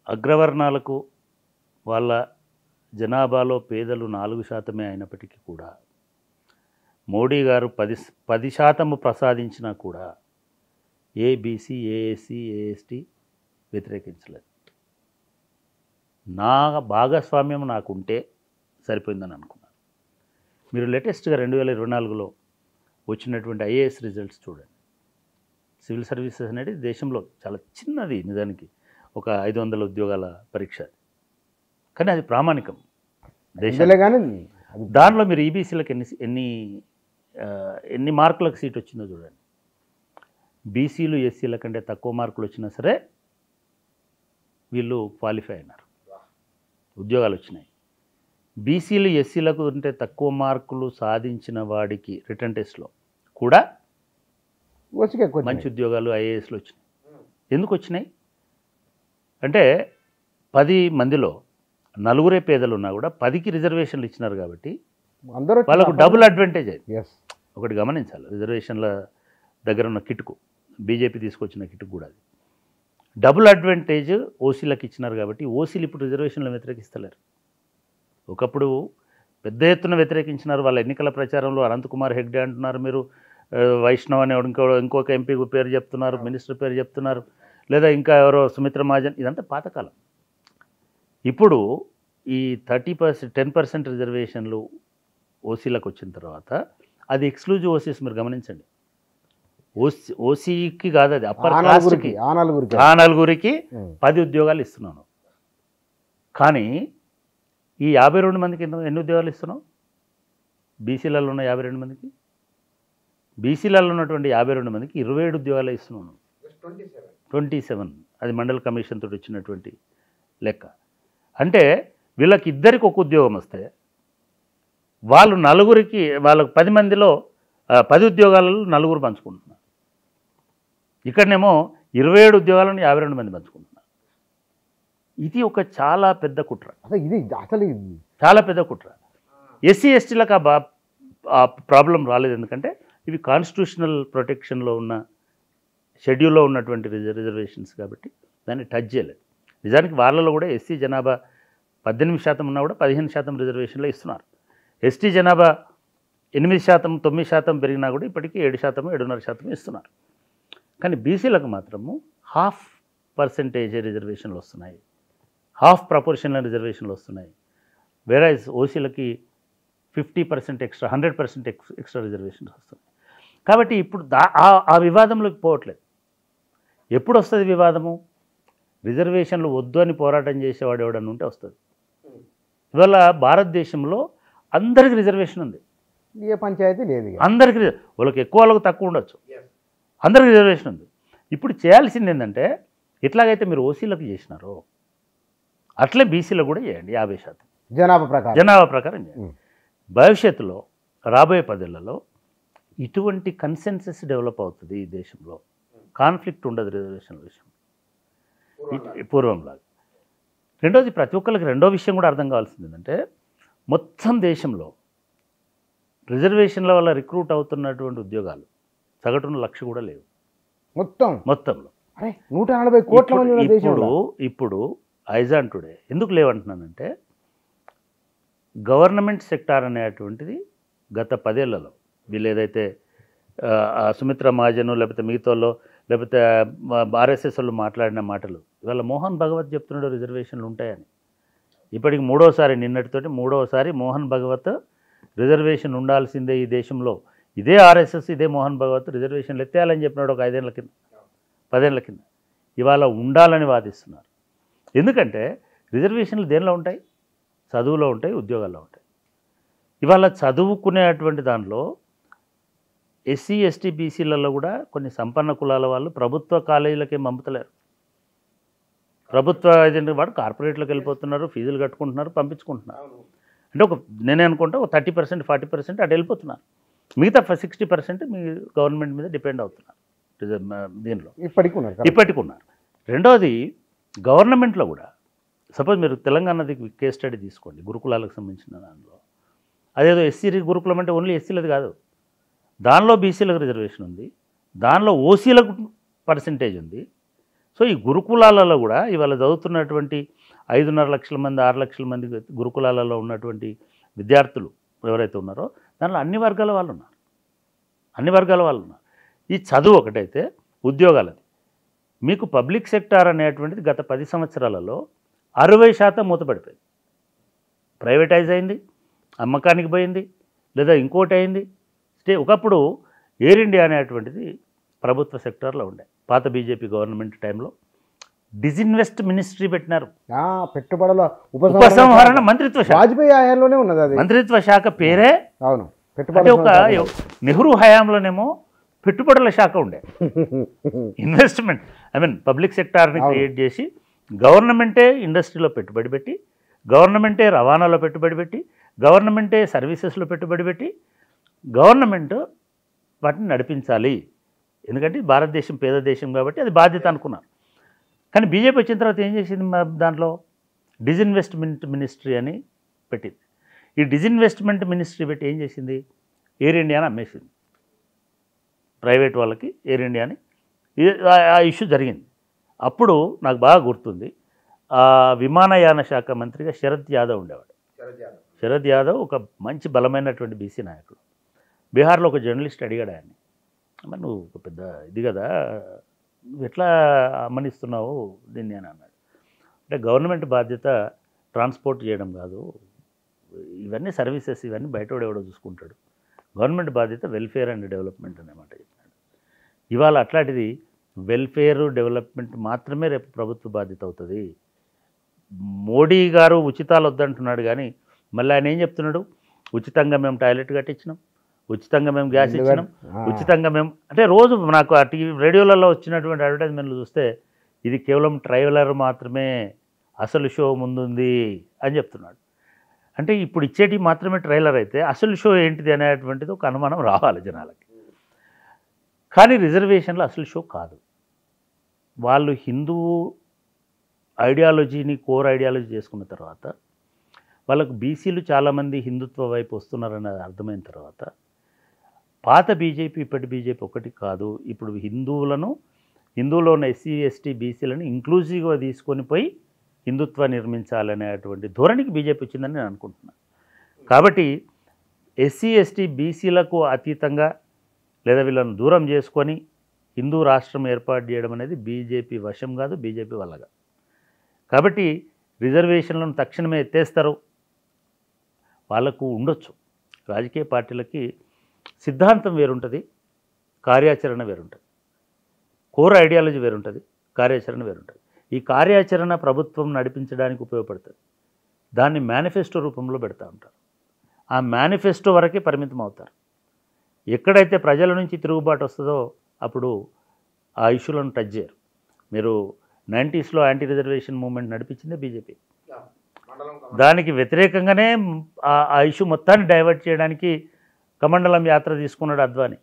అగ్రవర్ణాలకు వాళ్ళ జనాభాలో పేదలు నాలుగు శాతమే అయినప్పటికీ కూడా మోడీ గారు పది పది శాతము ప్రసాదించినా కూడా ఏబీసీ ఏఎస్సీ ఏఎస్టీ వ్యతిరేకించలేదు నా భాగస్వామ్యం నాకుంటే సరిపోయిందని అనుకున్నాను మీరు లేటెస్ట్గా రెండు వేల ఇరవై నాలుగులో వచ్చినటువంటి ఐఏఎస్ రిజల్ట్స్ చూడండి సివిల్ సర్వీసెస్ అనేది దేశంలో చాలా చిన్నది నిజానికి ఒక ఐదు వందల ఉద్యోగాల పరీక్ష అది. కానీ అది ప్రామాణికం దేశం ఇందులో కానీ అది దానిలో మీరు ఈబీసీలకు ఎన్ని ఎన్ని ఆ, ఎన్ని మార్కులకు సీట్ వచ్చిందో చూడండి బీసీలు ఎస్సీల కంటే తక్కువ మార్కులు వచ్చినా సరే వీళ్ళు క్వాలిఫై అయినారు ఉద్యోగాలు వచ్చినాయి బీసీలు ఎస్సీలకు అంటే తక్కువ మార్కులు సాధించిన వాడికి రిటర్న్ టెస్ట్లో కూడా వచ్చి ఎక్కువ మంచి ఉద్యోగాలు ఐఏఎస్లు వచ్చినాయి ఎందుకు వచ్చినాయి అంటే పది మందిలో నలుగురే పేదలు ఉన్నా కూడా పదికి రిజర్వేషన్లు ఇచ్చినారు కాబట్టి అందరూ వాళ్ళకు డబుల్ అడ్వాంటేజ్ అయింది ఎస్ ఒకటి గమనించాలి రిజర్వేషన్ల దగ్గర ఉన్న కిటుకు బీజేపీ తీసుకొచ్చిన కిటుకు కూడా అది డబుల్ అడ్వాంటేజ్ ఓసీలకు ఇచ్చినారు కాబట్టి ఓసీలు ఇప్పుడు రిజర్వేషన్లు వ్యతిరేకిస్తలేరు ఒకప్పుడు పెద్ద ఎత్తున వ్యతిరేకించినారు వాళ్ళ ఎన్నికల ప్రచారంలో అనంతకుమార్ హెగ్డే అంటున్నారు మీరు ఆ, వైష్ణవ్ అనే ఇంకో ఇంకొక ఎంపీ పేరు చెప్తున్నారు మినిస్టర్ పేరు చెప్తున్నారు లేదా ఇంకా ఎవరో సుమిత్ర మహాజన్ ఇదంతా పాతకాలం ఇప్పుడు ఈ థర్టీ పర్సెంట్ టెన్ పర్సెంట్ రిజర్వేషన్లు ఓసీలకు వచ్చిన తర్వాత అది ఎక్స్క్లూజివ్ ఓసీస్ మీరు గమనించండి ఓసీ ఓసీకి కాదు అది అప్పర్ ఆ కాస్ట్కి నలుగురికి ఆ నలుగురికి ఆ నలుగురికి ఉమ్. పది ఉద్యోగాలు ఇస్తున్నాను కానీ ఈ యాభై రెండు మందికి ఎన్నో ఎన్ని ఉద్యోగాలు ఇస్తున్నావు బీసీలలో ఉన్న యాభై రెండు మందికి బీసీలలో ఉన్నటువంటి యాభై రెండు మందికి ఇరవై ఏడు ఉద్యోగాలు ఇస్తున్నాను ట్వంటీ సెవెన్ అది మండల కమిషన్ తోటి వచ్చినటువంటి లెక్క అంటే వీళ్ళకి ఇద్దరికి ఒక ఉద్యోగం వస్తే వాళ్ళు నలుగురికి వాళ్ళకు పది మందిలో ఆ, పది ఉద్యోగాలలో నలుగురు పంచుకుంటున్నారు ఇక్కడనేమో ఇరవై ఏడు ఉద్యోగాలను యాభై రెండు మంది పంచుకుంటున్నారు ఇది ఒక చాలా పెద్ద కుట్ర అసలు ఇది అసలు ఇది చాలా పెద్ద కుట్ర ఎస్సీ ఎస్టీలకు ఆ బా ఆ ప్రాబ్లం రాలేదు ఎందుకంటే ఇవి కాన్స్టిట్యూషనల్ ప్రొటెక్షన్లో ఉన్న షెడ్యూల్లో ఉన్నటువంటి రిజర్ రిజర్వేషన్స్ కాబట్టి దాన్ని టచ్ చేయలేదు నిజానికి వాళ్ళలో కూడా ఎస్సీ జనాభా పద్దెనిమిది శాతం ఉన్నా కూడా పదిహేను శాతం రిజర్వేషన్లో ఇస్తున్నారు ఎస్టీ జనాభా ఎనిమిది శాతం తొమ్మిది శాతం పెరిగినా కూడా ఇప్పటికీ ఏడు శాతం ఏడున్నర శాతం ఇస్తున్నారు కానీ బీసీలకు మాత్రము హాఫ్ పర్సెంటేజ్ రిజర్వేషన్లు వస్తున్నాయి హాఫ్ ప్రపోర్షనల్ రిజర్వేషన్లు వస్తున్నాయి వేరైజ్ ఓసీలకి fifty percent extra hundred percent ex extra reservations వస్తున్నాయి కాబట్టి ఇప్పుడు దా ఆ- ఆ వివాదంలోకి పోవట్లేదు ఎప్పుడు వస్తుంది వివాదము రిజర్వేషన్లు వద్దు అని పోరాటం చేసేవాడు ఎవడన్నా ఉంటే వస్తుంది ఇవాళ భారతదేశంలో అందరికి రిజర్వేషన్ ఉంది ఏ పంచాయతీ లేదు ఇక. అందరికి రిజ- వాళ్ళకి ఎక్కువ వాళ్ళకి తక్కువ ఉండొచ్చు అందరికి రిజర్వేషన్ ఉంది ఇప్పుడు చేయాల్సింది ఏంటంటే ఎట్లాగైతే మీరు ఓసీలకు చేసినారో అట్లే బీసీలో కూడా చేయండి యాభై శాతం జనాభా ప్రకారం జనాభా ప్రకారం చేయండి ఉం. భవిష్యత్తులో భవిష్యత్తులో రాబోయే పదేళ్లలో ఇటువంటి కన్సెన్సస్ డెవలప్ అవుతుంది ఈ దేశంలో కాన్ఫ్లిక్ట్ ఉండదు రిజర్వేషన్ల విషయం ఇట్- పూర్వంలాగా రెండోది ప్రతి ఒక్కరికి రెండో విషయం కూడా అర్థం కావాల్సింది ఏంటంటే మొత్తం దేశంలో రిజర్వేషన్ల వల్ల రిక్రూట్ అవుతున్నటువంటి ఉద్యోగాలు సగటున లక్ష కూడా లేవు మొత్తం మొత్తంలో అరే నూట నలభై కోట్ల మంది ఉన్న ఇప్పుడు దేశంలో ఇప్పుడు ఐజాన్ టుడే ఎందుకు లేవంటున్నానంటే గవర్నమెంట్ సెక్టార్ అనేటువంటిది గత పదేళ్లలో వీళ్ళు ఏదైతే ఆ, ఆ సుమిత్ర మహాజను లేకపోతే మిగతాలో లేకపోతే ఆర్ఎస్ఎస్ వాళ్ళు మాట్లాడిన మాటలు ఇవాళ మోహన్ భగవత్ చెప్తున్నాడు రిజర్వేషన్లు ఉంటాయని ఇప్పటికి మూడోసారి నిన్నటితోటి మూడోసారి మోహన్ భగవత్ రిజర్వేషన్ ఉండాల్సిందే ఈ దేశంలో ఇదే ఆర్ఎస్ఎస్ ఇదే మోహన్ భగవత్ రిజర్వేషన్లు ఎత్తేయాలని చెప్పినాడు ఒక ఐదేళ్ల కింద పదేళ్ల కింద ఇవాళ ఉండాలని వాదిస్తున్నారు ఎందుకంటే రిజర్వేషన్లు దేనిలో ఉంటాయి చదువులో ఉంటాయి ఉద్యోగాల్లో ఉంటాయి ఇవాళ చదువుకునేటువంటి దానిలో ఎస్సీ ఎస్టీ బీసీలలో కూడా కొన్ని సంపన్న కులాల వాళ్ళు ప్రభుత్వ కాలేజీలకే పంపుతలేరు ప్రభుత్వ ఏజెంట్ వాడు కార్పొరేట్లకు వెళ్ళిపోతున్నారు ఫీజులు కట్టుకుంటున్నారు పంపించుకుంటున్నారు అంటే ఒక నేనే అనుకుంటా ఒక థర్టీ పర్సెంట్ ఫార్టీ పర్సెంట్ అటు వెళ్ళిపోతున్నారు మిగతా సిక్స్టీ పర్సెంట్ మీ గవర్నమెంట్ మీద డిపెండ్ అవుతున్నారు రిజర్వ్ దీనిలో ఇప్పటికి ఉన్నారు correct. ఇప్పటికి ఉన్నారు రెండోది గవర్నమెంట్లో కూడా సపోజ్ మీరు తెలంగాణది కేస్ స్టడీ తీసుకోండి గురుకులాలకు సంబంధించిన దానిలో అదేదో ఎస్సీ గురుకులం అంటే ఓన్లీ ఎస్సీలది కాదు దానిలో బీసీలకు రిజర్వేషన్ ఉంది దానిలో ఓసీలకు పర్సంటేజ్ ఉంది సో ఈ గురుకులాలలో కూడా ఇవాళ చదువుతున్నటువంటి ఐదున్నర లక్షల మంది ఆరు లక్షల మంది గురుకులాలలో ఉన్నటువంటి విద్యార్థులు ఎవరైతే ఉన్నారో దానిలో అన్ని వర్గాల వాళ్ళు ఉన్నారు అన్ని వర్గాల వాళ్ళు ఉన్నారు ఈ చదువు ఒకటైతే ఉద్యోగాలది మీకు పబ్లిక్ సెక్టార్ అనేటువంటిది గత పది సంవత్సరాలలో అరవై శాతం మూతపడిపోయింది ప్రైవేటైజ్ అయింది అమ్మకానికి పోయింది లేదా ఇంకోటి అయింది స్టే ఒకప్పుడు ఎయిర్ ఇండియా అనేటువంటిది ప్రభుత్వ సెక్టార్లో ఉండే పాత బీజేపీ గవర్నమెంట్ టైంలో డిజిన్వెస్ట్ మినిస్ట్రీ పెట్టినారు ఆ, పెట్టుబడుల ఉపసంహరణ మంత్రిత్వ శాఖ వాజ్పేయి హయాంలోనే ఉన్నది అది మంత్రిత్వ శాఖ పేరే అవును అంటే పెట్టుబడుల ఒక నెహ్రూ హయాంలోనేమో పెట్టుబడుల శాఖ ఉండే ఇన్వెస్ట్మెంట్ ఐ మీన్ పబ్లిక్ సెక్టార్ని అవును. క్రియేట్ చేసి గవర్నమెంటే ఇండస్ట్రీలో పెట్టుబడి పెట్టి గవర్నమెంటే రవాణాలో పెట్టుబడి పెట్టి గవర్నమెంటే సర్వీసెస్లో పెట్టుబడి పెట్టి గవర్నమెంట్ వాటిని నడిపించాలి ఎందుకంటే ఇది భారతదేశం పేద దేశం కాబట్టి అది బాధ్యత అనుకున్నారు కానీ బీజేపీ వచ్చిన తర్వాత ఏం చేసింది మా దాంట్లో డిజిన్వెస్ట్మెంట్ మినిస్ట్రీ అని పెట్టింది ఈ డిజిన్వెస్ట్మెంట్ మినిస్ట్రీ పెట్టి ఏం చేసింది ఎయిర్ ఇండియాని అమ్మేసింది ప్రైవేట్ వాళ్ళకి ఎయిర్ ఇండియాని ఇది- ఆ- ఆ ఇష్యూ జరిగింది అప్పుడు నాకు బాగా గుర్తుంది ఆ విమానయాన శాఖ మంత్రిగా శరద్ యాదవ్ ఉండేవాడు శరద్ యాదవ్ ఒక మంచి బలమైనటువంటి బీసీ నాయకుడు బీహార్లో ఒక జర్నలిస్ట్ అడిగాడు ఆయన్ని అమ్మ నువ్వు ఒక పెద్ద ఇది కదా నువ్వు ఎట్లా అమ్మనిస్తున్నావు దీన్ని అని అన్నాడు అంటే గవర్నమెంట్ బాధ్యత ట్రాన్స్పోర్ట్ చేయడం కాదు ఇవన్నీ సర్వీసెస్ ఇవన్నీ బయటోడు ఎవడో చూసుకుంటాడు గవర్నమెంట్ బాధ్యత వెల్ఫేర్ అండ్ డెవలప్మెంట్ అన్నమాట చెప్పినాడు ఇవాళ అట్లాంటిది వెల్ఫేర్ డెవలప్మెంట్ మాత్రమే రేపు ప్రభుత్వ బాధ్యత అవుతుంది మోడీ గారు ఉచితాలు వద్దంటున్నాడు కానీ మళ్ళీ ఆయన ఏం చెప్తున్నాడు ఉచితంగా మేము టాయిలెట్ కట్టించినాం ఉచితంగా మేము గ్యాస్ ఇచ్చినాం ఆ. ఉచితంగా మేము అంటే రోజు నాకు ఆ టీవీ రేడియోలలో వచ్చినటువంటి అడ్వర్టైజ్మెంట్లు చూస్తే ఇది కేవలం ట్రైలర్ మాత్రమే అసలు షో ముందుంది అని చెప్తున్నాడు అంటే ఇప్పుడు ఇచ్చేటి మాత్రమే ట్రైలర్ అయితే అసలు షో ఏంటిది అనేటువంటిది ఒక అనుమానం రావాలి జనాలకి కానీ రిజర్వేషన్లో అసలు షో కాదు వాళ్ళు హిందూ ఐడియాలజీని కోర్ ఐడియాలజీ చేసుకున్న తర్వాత వాళ్ళకు బీసీలు చాలామంది హిందుత్వ వైపు వస్తున్నారన్నది అర్థమైన తర్వాత పాత బీజేపీ ఇప్పటి బీజేపీ ఒకటి కాదు ఇప్పుడు హిందువులను హిందువులో ఉన్న ఎస్సీ ఎస్టీ బీసీలను ఇంక్లూజివ్గా తీసుకొని పోయి హిందుత్వ నిర్మించాలనేటువంటి ధోరణికి బీజేపీ వచ్చిందని నేను అనుకుంటున్నాను కాబట్టి ఎస్సీ ఎస్టీ బీసీలకు అతీతంగా లేదా వీళ్ళను దూరం చేసుకొని హిందూ రాష్ట్రం ఏర్పాటు చేయడం అనేది బీజేపీ వశం కాదు బీజేపీ వల్ల కాదు కాబట్టి రిజర్వేషన్లను తక్షణమే ఎత్తేస్తారు వాళ్ళకు ఉండొచ్చు రాజకీయ పార్టీలకి సిద్ధాంతం వేరుంటుంది కార్యాచరణ వేరుంటుంది కోర్ ఐడియాలజీ వేరుంటుంది కార్యాచరణ వేరుంటుంది ఈ కార్యాచరణ ప్రభుత్వం నడిపించడానికి ఉపయోగపడుతుంది దాన్ని మేనిఫెస్టో రూపంలో పెడతా ఉంటారు ఆ మేనిఫెస్టో వరకే పరిమితం అవుతారు ఎక్కడైతే ప్రజల నుంచి తిరుగుబాటు వస్తుందో అప్పుడు ఆ ఇష్యూలను టచ్ చేయరు మీరు నైంటీస్లో యాంటీ రిజర్వేషన్ మూవ్మెంట్ నడిపించిందే బీజేపీ దానికి వ్యతిరేకంగానే ఆ ఆ ఇష్యూ మొత్తాన్ని డైవర్ట్ చేయడానికి కమండలం యాత్ర తీసుకున్నాడు అద్వాని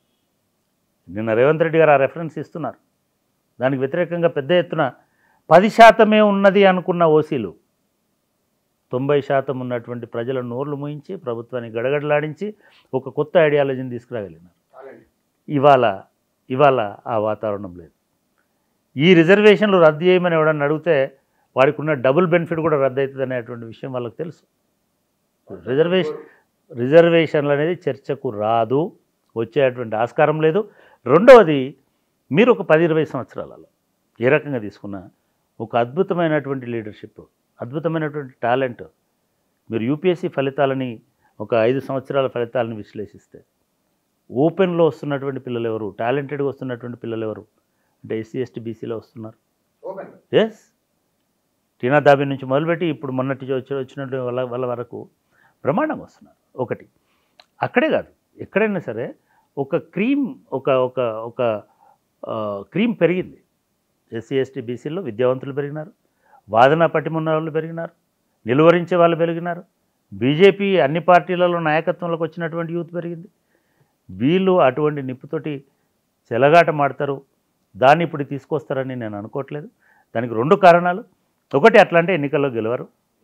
నిన్న రేవంత్ రెడ్డి గారు ఆ రెఫరెన్స్ ఇస్తున్నారు దానికి వ్యతిరేకంగా పెద్ద ఎత్తున పది శాతమే ఉన్నది అనుకున్న ఓసీలు తొంభై శాతం ఉన్నటువంటి ప్రజల నోర్లు మూయించి ప్రభుత్వాన్ని గడగడలాడించి ఒక కొత్త ఐడియాలజీని తీసుకురాగలిగినారు ఇవాళ ఇవాళ ఆ వాతావరణం లేదు ఈ రిజర్వేషన్లు రద్దు చేయమని ఎవడన్నా అడిగితే వాడికి ఉన్న డబుల్ బెనిఫిట్ కూడా రద్దు అవుతుంది అనేటువంటి విషయం వాళ్ళకి తెలుసు రిజర్వేషన్ రిజర్వేషన్లు అనేది చర్చకు రాదు వచ్చేటువంటి ఆస్కారం లేదు రెండవది మీరు ఒక పది ఇరవై సంవత్సరాలలో ఏ రకంగా తీసుకున్నా ఒక అద్భుతమైనటువంటి లీడర్షిప్ అద్భుతమైనటువంటి టాలెంట్ మీరు యూపీఎస్సీ ఫలితాలని ఒక ఐదు సంవత్సరాల ఫలితాలను విశ్లేషిస్తే ఓపెన్లో వస్తున్నటువంటి పిల్లలు ఎవరు టాలెంటెడ్గా వస్తున్నటువంటి పిల్లలు ఎవరు అంటే ఎస్సీ ఎస్టీ బీసీలో వస్తున్నారు ఎస్ టీనా దాబి నుంచి మొదలుపెట్టి ఇప్పుడు మొన్నటి వచ్చి వచ్చినట్టు వాళ్ళ వాళ్ళ వరకు బ్రహ్మాండంగా వస్తున్నారు ఒకటి అక్కడే కాదు ఎక్కడైనా సరే ఒక క్రీమ్ ఒక ఒక ఒక ఆ, క్రీమ్ పెరిగింది ఎస్సీ ఎస్టీ బీసీలో విద్యావంతులు పెరిగినారు వాదన పటిమున్న వాళ్ళు పెరిగినారు నిలువరించే వాళ్ళు పెరిగినారు బీజేపీ అన్ని పార్టీలలో నాయకత్వంలోకి వచ్చినటువంటి యూత్ పెరిగింది వీళ్ళు అటువంటి నిప్పుతోటి చెలగాట మాడతారు దాన్ని ఇప్పుడు తీసుకొస్తారని నేను అనుకోవట్లేదు దానికి రెండు కారణాలు ఒకటి అట్లాంటి ఎన్నికల్లో గెలవరు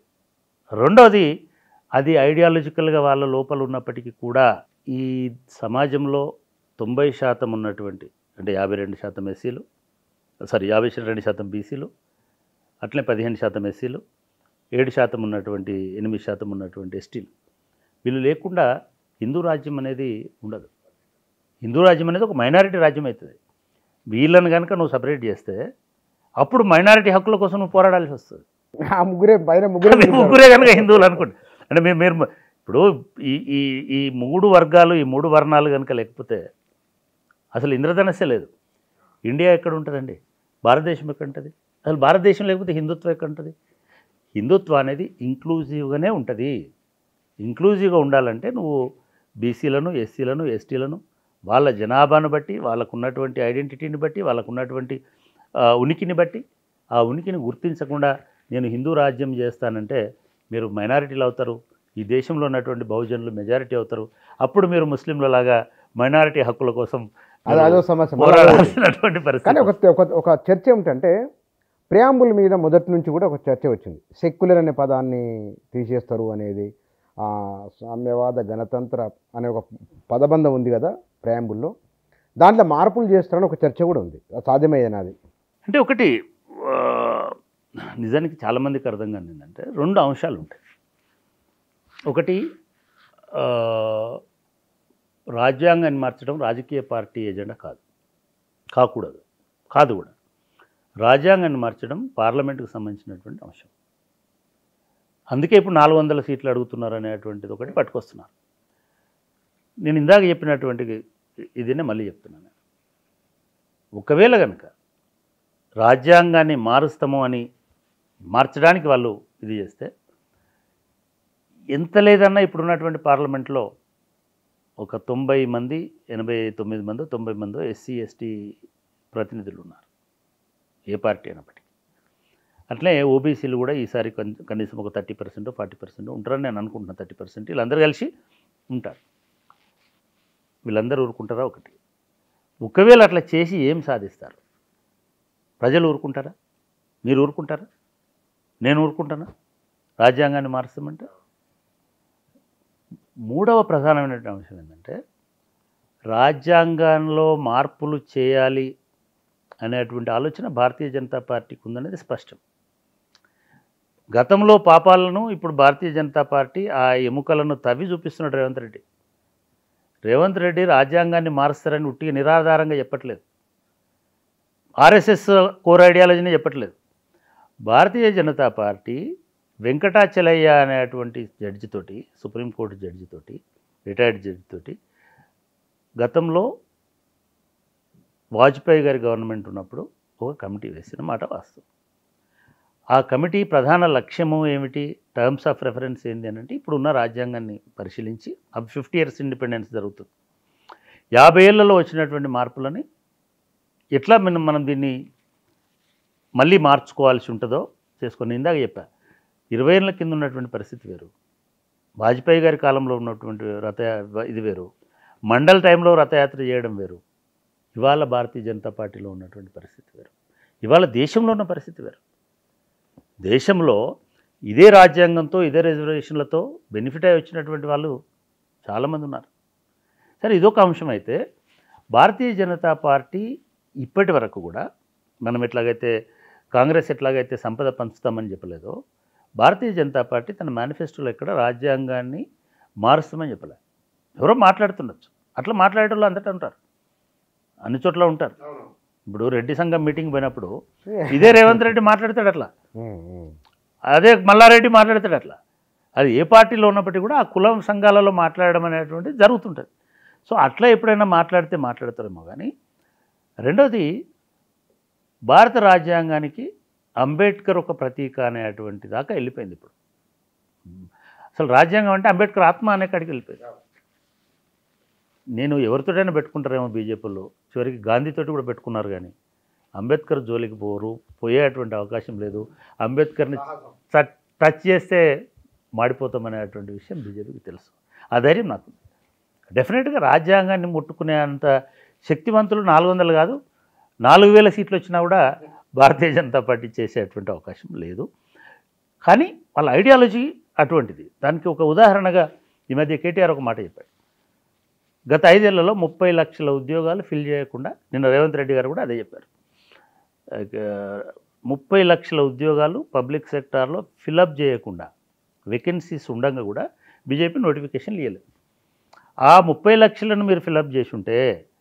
రెండోది అది ఐడియాలజికల్గా వాళ్ళ లోపల ఉన్నప్పటికీ కూడా ఈ సమాజంలో తొంభై శాతం ఉన్నటువంటి అంటే యాభై రెండు శాతం ఎస్సీలు సారీ యాభై రెండు శాతం బీసీలు అట్లే పదిహేను శాతం ఎస్సీలు ఏడు శాతం ఉన్నటువంటి ఎనిమిది శాతం ఉన్నటువంటి ఎస్టీలు వీళ్ళు లేకుండా హిందూ రాజ్యం అనేది ఉండదు హిందూ రాజ్యం అనేది ఒక మైనారిటీ రాజ్యం అవుతుంది వీళ్ళని కనుక నువ్వు సపరేట్ చేస్తే అప్పుడు మైనారిటీ హక్కుల కోసం నువ్వు పోరాడాల్సి వస్తుంది ఆ ముగ్గురే పైన ముగ్గురే మీరు ముగ్గురే కనుక హిందువులు అనుకోండి అంటే మీరు మీరు ఇప్పుడు ఈ ఈ ఈ మూడు వర్గాలు ఈ మూడు వర్ణాలు కనుక లేకపోతే అసలు ఇంద్రధనస్సే లేదు ఇండియా ఎక్కడ ఉంటుందండి భారతదేశం ఎక్కడ ఉంటుంది అసలు భారతదేశం లేకపోతే హిందుత్వం ఎక్కడ ఉంటుంది హిందుత్వం అనేది ఇంక్లూజివ్గానే ఉంటుంది ఇంక్లూజివ్గా ఉండాలంటే నువ్వు బీసీలను ఎస్సీలను ఎస్టీలను వాళ్ళ జనాభాను బట్టి వాళ్ళకు ఉన్నటువంటి ఐడెంటిటీని బట్టి వాళ్ళకు ఉన్నటువంటి ఆ, ఉనికిని బట్టి ఆ ఉనికిని గుర్తించకుండా నేను హిందూ రాజ్యం చేస్తానంటే మీరు మైనారిటీలు అవుతారు ఈ దేశంలో ఉన్నటువంటి బహుజనులు మెజారిటీ అవుతారు అప్పుడు మీరు ముస్లింల లాగా మైనారిటీ హక్కుల కోసం అది అదో సమస్య పోరాడాల్సినటువంటి కానీ పరిస్థితి ఒక ఒక ఒక చర్చ ఏమిటంటే ప్రియాంబుల్ మీద మొదటి నుంచి కూడా ఒక చర్చ వచ్చింది సెక్యులర్ అనే పదాన్ని తీసేస్తారు అనేది ఆ, సామ్యవాద గణతంత్ర అనే ఒక పదబంధం ఉంది కదా ప్రియాంబుల్లో దాంట్లో మార్పులు చేస్తారని ఒక చర్చ కూడా ఉంది అది సాధ్యమయ్యేనా అది అంటే ఒకటి ఆ, నిజానికి చాలామందికి అర్థం కాదు ఏంటంటే రెండు అంశాలు ఉంటాయి ఒకటి ఆ, రాజ్యాంగాన్ని మార్చడం రాజకీయ పార్టీ ఎజెండా కాదు కాకూడదు కాదు కూడా రాజ్యాంగాన్ని మార్చడం పార్లమెంటుకు సంబంధించినటువంటి అంశం అందుకే ఇప్పుడు నాలుగు వందల సీట్లు అడుగుతున్నారు అనేటువంటిది ఒకటి పట్టుకొస్తున్నారు నేను ఇందాక చెప్పినటువంటి ఇదినే మళ్ళీ చెప్తున్నాను ఒకవేళ కనుక రాజ్యాంగాన్ని మారుస్తాము అని మార్చడానికి వాళ్ళు ఇది చేస్తే ఎంత లేదన్నా ఇప్పుడున్నటువంటి పార్లమెంట్లో ఒక తొంభై మంది ఎనభై తొమ్మిది మంది తొంభై మంది ఎస్సీ ఎస్టీ ప్రతినిధులు ఉన్నారు ఏ పార్టీ అయినప్పటికీ అట్లే ఓబీసీలు కూడా ఈసారి కన్- కనీసం ఒక థర్టీ పర్సెంట్ ఫార్టీ పర్సెంట్ ఉంటారని నేను అనుకుంటున్నాను థర్టీ పర్సెంట్ వీళ్ళందరూ కలిసి ఉంటారు వీళ్ళందరూ ఊరుకుంటారా ఒకటి ఒకవేళ అట్లా చేసి ఏం సాధిస్తారు ప్రజలు ఊరుకుంటారా మీరు ఊరుకుంటారా నేను ఊరుకుంటానా రాజ్యాంగాన్ని మారుస్తామంటే మూడవ ప్రధానమైన అంశం ఏంటంటే రాజ్యాంగంలో మార్పులు చేయాలి అనేటువంటి ఆలోచన భారతీయ జనతా పార్టీకి ఉందనేది స్పష్టం గతంలో పాపాలను ఇప్పుడు భారతీయ జనతా పార్టీ ఆ ఎముకలను తవ్వి చూపిస్తున్నాడు రేవంత్ రెడ్డి రేవంత్ రెడ్డి రాజ్యాంగాన్ని మారుస్తారని ఉట్టిగా నిరాధారంగా చెప్పట్లేదు ఆర్ఎస్ఎస్ కోర్ ఐడియాలజీని చెప్పట్లేదు భారతీయ జనతా పార్టీ వెంకటాచలయ్య అనేటువంటి జడ్జితోటి సుప్రీంకోర్టు జడ్జితోటి రిటైర్డ్ జడ్జితోటి గతంలో వాజ్పేయి గారి గవర్నమెంట్ ఉన్నప్పుడు ఒక కమిటీ వేసిన మాట వాస్తవం ఆ కమిటీ ప్రధాన లక్ష్యము ఏమిటి టర్మ్స్ ఆఫ్ రెఫరెన్స్ ఏంటి అని అంటే ఇప్పుడున్న రాజ్యాంగాన్ని పరిశీలించి అవి ఫిఫ్టీ ఇయర్స్ ఇండిపెండెన్స్ జరుగుతుంది యాభై ఏళ్లలో వచ్చినటువంటి మార్పులని ఎట్లా మనం మనం దీన్ని మళ్ళీ మార్చుకోవాల్సి ఉంటుందో చేసుకొని ఇందాక చెప్పా ఇరవై ఏళ్ళ కింద ఉన్నటువంటి పరిస్థితి వేరు వాజ్పేయి గారి కాలంలో ఉన్నటువంటి రథ ఇది వేరు మండల్ టైంలో రథయాత్ర చేయడం వేరు ఇవాళ భారతీయ జనతా పార్టీలో ఉన్నటువంటి పరిస్థితి వేరు ఇవాళ దేశంలో ఉన్న పరిస్థితి వేరు దేశంలో ఇదే రాజ్యాంగంతో ఇదే రిజర్వేషన్లతో బెనిఫిట్ అయి వచ్చినటువంటి వాళ్ళు చాలామంది ఉన్నారు సరే ఇదొక అంశం అయితే భారతీయ జనతా పార్టీ ఇప్పటి వరకు కూడా మనం ఎట్లాగైతే కాంగ్రెస్ ఎట్లాగైతే సంపద పంచుతామని చెప్పలేదో భారతీయ జనతా పార్టీ తన మేనిఫెస్టోలో ఎక్కడ రాజ్యాంగాన్ని మారుస్తామని చెప్పలే ఎవరో మాట్లాడుతుండొచ్చు అట్లా మాట్లాడేటోళ్ళు అంతటా ఉంటారు అన్ని చోట్ల ఉంటారు ఇప్పుడు రెడ్డి సంఘం మీటింగ్ పోయినప్పుడు ఇదే రేవంత్ రెడ్డి మాట్లాడతాడు అట్లా ఉమ్, ఉమ్. అదే మల్లారెడ్డి మాట్లాడతాడు అట్లా అది ఏ పార్టీలో ఉన్నప్పటికీ కూడా ఆ కులం సంఘాలలో మాట్లాడడం అనేటువంటిది జరుగుతుంటుంది సో అట్లా ఎప్పుడైనా మాట్లాడితే మాట్లాడతారేమో కానీ రెండోది భారత రాజ్యాంగానికి అంబేద్కర్ ఒక ప్రతీక అనేటువంటి దాకా వెళ్ళిపోయింది ఇప్పుడు అసలు రాజ్యాంగం అంటే అంబేద్కర్ ఆత్మ అనే కాడికి వెళ్ళిపోయింది నేను ఎవరితోటైనా పెట్టుకుంటారేమో బీజేపీలో చివరికి గాంధీతోటి కూడా పెట్టుకున్నారు కానీ అంబేద్కర్ జోలికి పోరు పోయేటువంటి అవకాశం లేదు అంబేద్కర్ని టచ్ టచ్ చేస్తే మాడిపోతామనేటువంటి విషయం బీజేపీకి తెలుసు ఆ ధైర్యం నాకు ఉంది. డెఫినెట్గా రాజ్యాంగాన్ని ముట్టుకునే అంత శక్తివంతులు నాలుగు వందలు కాదు నాలుగు వేల సీట్లు వచ్చినా కూడా భారతీయ జనతా పార్టీ చేసేటువంటి అవకాశం లేదు కానీ వాళ్ళ ఐడియాలజీ అటువంటిది దానికి ఒక ఉదాహరణగా ఈ మధ్య కేటీఆర్ ఒక మాట చెప్పాడు గత ఐదేళ్లలో ముప్పై లక్షల ఉద్యోగాలు ఫిల్ చేయకుండా నిన్న రేవంత్ రెడ్డి గారు కూడా అదే చెప్పారు ముప్పై లక్షల ఉద్యోగాలు పబ్లిక్ సెక్టార్లో ఫిలప్ చేయకుండా వేకెన్సీస్ ఉండగా కూడా బీజేపీ నోటిఫికేషన్ ఇవ్వలేదు ఆ ముప్పై లక్షలను మీరు ఫిలప్ చేసి ఉంటే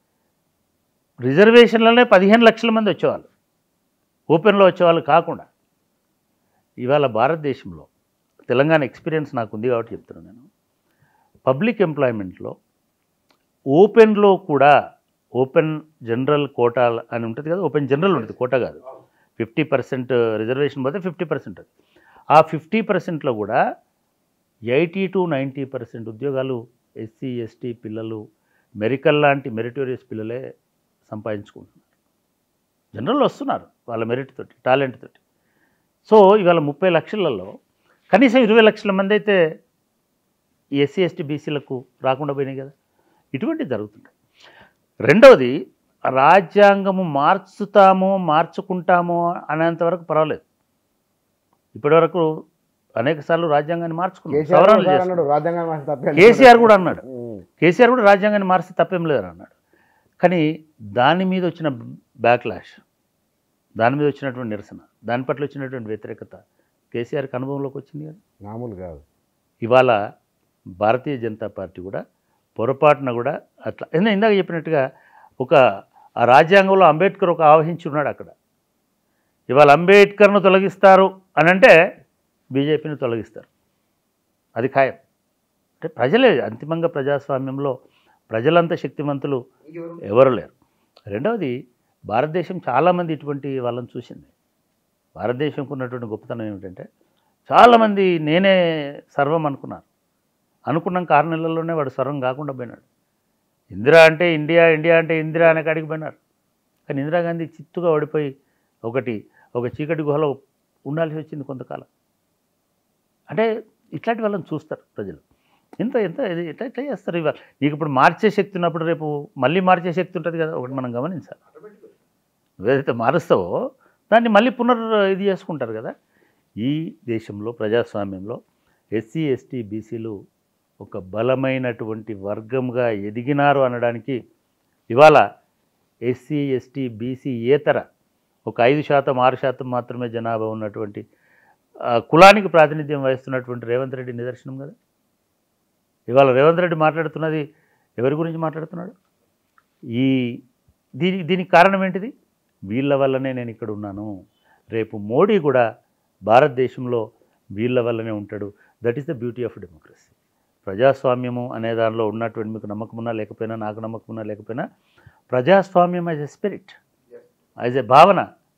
రిజర్వేషన్లనే పదిహేను లక్షల మంది వచ్చేవాళ్ళు ఓపెన్లో వచ్చేవాళ్ళు కాకుండా ఇవాళ భారతదేశంలో తెలంగాణ ఎక్స్పీరియన్స్ నాకు ఉంది కాబట్టి చెప్తున్నాను నేను పబ్లిక్ ఎంప్లాయ్మెంట్లో ఓపెన్లో కూడా ఓపెన్ జనరల్ కోటా అని ఉంటుంది కదా ఓపెన్ జనరల్ ఉంటుంది కోటా కాదు ఫిఫ్టీ పర్సెంట్ రిజర్వేషన్ పోతే ఫిఫ్టీ పర్సెంట్ అది ఆ ఫిఫ్టీ పర్సెంట్లో కూడా ఎయిటీ టు నైంటీ పర్సెంట్ ఉద్యోగాలు ఎస్సీ ఎస్టీ పిల్లలు మెరికల్ లాంటి మెరిటోరియస్ పిల్లలే సంపాదించుకుంటున్నారు జనరల్ వస్తున్నారు వాళ్ళ మెరిట్ తోటి టాలెంట్ తోటి సో ఇవాళ ముప్పై లక్షలలో కనీసం ఇరవై లక్షల మంది అయితే ఈ ఎస్సీ ఎస్టీ బీసీలకు రాకుండా పోయినాయి కదా ఇటువంటి జరుగుతుంటాయి రెండవది రాజ్యాంగము మార్చుతామో మార్చుకుంటామో అనేంతవరకు పర్వాలేదు ఇప్పటివరకు అనేక సార్లు రాజ్యాంగాన్ని మార్చుకున్నాం కేసీఆర్ సవరణలు కూడా చేసుకున్నాం. అన్నాడు రాజ్యాంగం మాత్రం తప్పే కేసీఆర్ కూడా అన్నాడు ఉమ్. కేసీఆర్ కూడా రాజ్యాంగాన్ని మార్చి తప్పేం లేదని అన్నాడు కానీ దాని మీద వచ్చిన బ్యాక్లాష్ దాని మీద వచ్చినటువంటి నిరసన దాని పట్ల వచ్చినటువంటి వ్యతిరేకత కేసీఆర్కి అనుభవంలోకి వచ్చింది కదా మామూలు కాదు ఇవాళ భారతీయ జనతా పార్టీ కూడా పొరపాటున కూడా అట్లా ఎందుకంటే ఇందాక చెప్పినట్టుగా ఒక ఆ రాజ్యాంగంలో అంబేద్కర్ ఒక ఆవహించి ఉన్నాడు అక్కడ ఇవాళ అంబేద్కర్ను తొలగిస్తారు అని అంటే బీజేపీని తొలగిస్తారు అది ఖాయం అంటే ప్రజలే అంతిమంగా ప్రజాస్వామ్యంలో ప్రజలంతా శక్తివంతులు ఎవరు లేరు రెండవది భారతదేశం చాలామంది ఇటువంటి వాళ్ళని చూసింది భారతదేశంకు ఉన్నటువంటి గొప్పతనం ఏమిటంటే చాలామంది నేనే సర్వం అనుకున్నారు అనుకున్నాక ఆరు నెలల్లోనే వాడు సర్వం కాకుండా పోయినాడు ఇందిరా అంటే ఇండియా ఇండియా అంటే ఇందిరా అనే కాడికి పోయినారు కానీ ఇందిరాగాంధీ చిత్తుగా ఓడిపోయి ఒకటి ఒక చీకటి గుహలో ఉండాల్సి వచ్చింది కొంతకాలం అంటే ఇట్లాంటి వాళ్ళని చూస్తారు ప్రజలు ఎంత ఎంత ఇది ఎట్లా ఎట్లా చేస్తారు ఇవాళ నీకు ఇప్పుడు మార్చే శక్తి ఉన్నప్పుడు రేపు మళ్ళీ మార్చే శక్తి ఉంటుంది కదా ఒకటి మనం గమనించాలి నువ్వేదైతే మారుస్తావో దాన్ని మళ్ళీ పునర్ ఇది చేసుకుంటారు కదా ఈ దేశంలో ప్రజాస్వామ్యంలో ఎస్సీ ఎస్టీ బీసీలు ఒక బలమైనటువంటి వర్గంగా ఎదిగినారు అనడానికి ఇవాళ ఎస్సీ ఎస్టీ బీసీ ఏతర ఒక ఐదు శాతం ఆరు శాతం మాత్రమే జనాభా ఉన్నటువంటి ఆ, కులానికి ప్రాతినిధ్యం వహిస్తున్నటువంటి రేవంత్ రెడ్డి నిదర్శనం కదా ఇవాళ రేవంత్ రెడ్డి మాట్లాడుతున్నది ఎవరి గురించి మాట్లాడుతున్నాడు ఈ దీని దీనికి కారణం ఏంటిది వీళ్ళ వల్లనే నేను ఇక్కడ ఉన్నాను రేపు మోడీ కూడా భారతదేశంలో వీళ్ళ వల్లనే ఉంటాడు that is the beauty of democracy ప్రజాస్వామ్యము అనే దానిలో ఉన్నటువంటి మీకు నమ్మకం ఉన్నా లేకపోయినా నాకు నమ్మకం ఉన్నా లేకపోయినా ప్రజాస్వామ్యం as a spirit as a భావన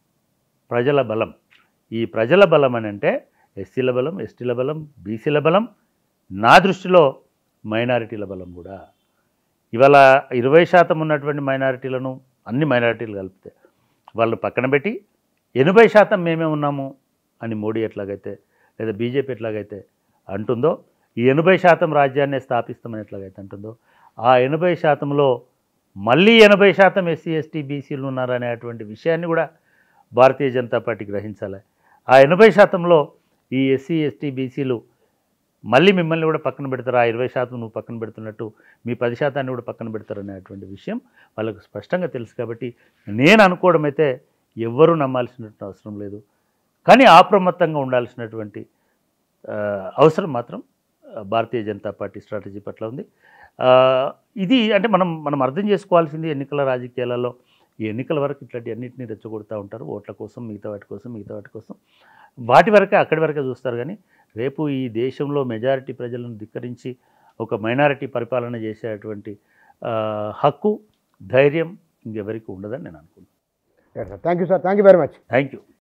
ప్రజల బలం ఈ ప్రజల బలం అని అంటే ఎస్సీల బలం ఎస్టీల బలం బీసీల బలం నా దృష్టిలో మైనారిటీల బలం కూడా ఇవాళ ఇరవై శాతం ఉన్నటువంటి మైనారిటీలను అన్ని మైనారిటీలు కలిపితే వాళ్ళు పక్కన పెట్టి ఎనభై శాతం మేమే ఉన్నాము అని మోడీ ఎట్లాగైతే లేదా బీజేపీ ఎట్లాగైతే అంటుందో ఈ ఎనభై శాతం రాజ్యాన్ని స్థాపిస్తామని ఎట్లాగైతే అంటుందో ఆ ఎనభై శాతంలో మళ్ళీ ఎనభై శాతం ఎస్సీ ఎస్టీ బీసీలు ఉన్నారనేటువంటి విషయాన్ని కూడా భారతీయ జనతా పార్టీ గ్రహించాలి ఆ ఎనభై శాతంలో ఈ ఎస్సీ ఎస్టీ బీసీలు మళ్ళీ మిమ్మల్ని కూడా పక్కన పెడతారు ఆ ఇరవై శాతం నువ్వు పక్కన పెడుతున్నట్టు మీ పది శాతాన్ని కూడా పక్కన పెడతారు అనేటువంటి విషయం వాళ్ళకు స్పష్టంగా తెలుసు కాబట్టి నేను అనుకోవడం అయితే ఎవ్వరూ నమ్మాల్సినటువంటి అవసరం లేదు కానీ అప్రమత్తంగా ఉండాల్సినటువంటి ఆ, అవసరం మాత్రం ఆ, భారతీయ జనతా పార్టీ స్ట్రాటజీ పట్ల ఉంది ఆ, ఇది అంటే మనం మనం అర్థం చేసుకోవాల్సింది ఎన్నికల రాజకీయాలలో ఈ ఎన్నికల వరకు ఇట్లాంటి అన్నింటినీ రెచ్చగొడుతూ ఉంటారు ఓట్ల కోసం మిగతా వాటి కోసం మిగతా వాటి కోసం వాటి వరకే అక్కడి వరకే చూస్తారు కానీ రేపు ఈ దేశంలో మెజారిటీ ప్రజలను ధిక్కరించి ఒక మైనారిటీ పరిపాలన చేసేటువంటి ఆ, హక్కు ధైర్యం ఇంకెవరికి ఉండదని నేను అనుకుంటున్నాను thank you sir thank you very much thank you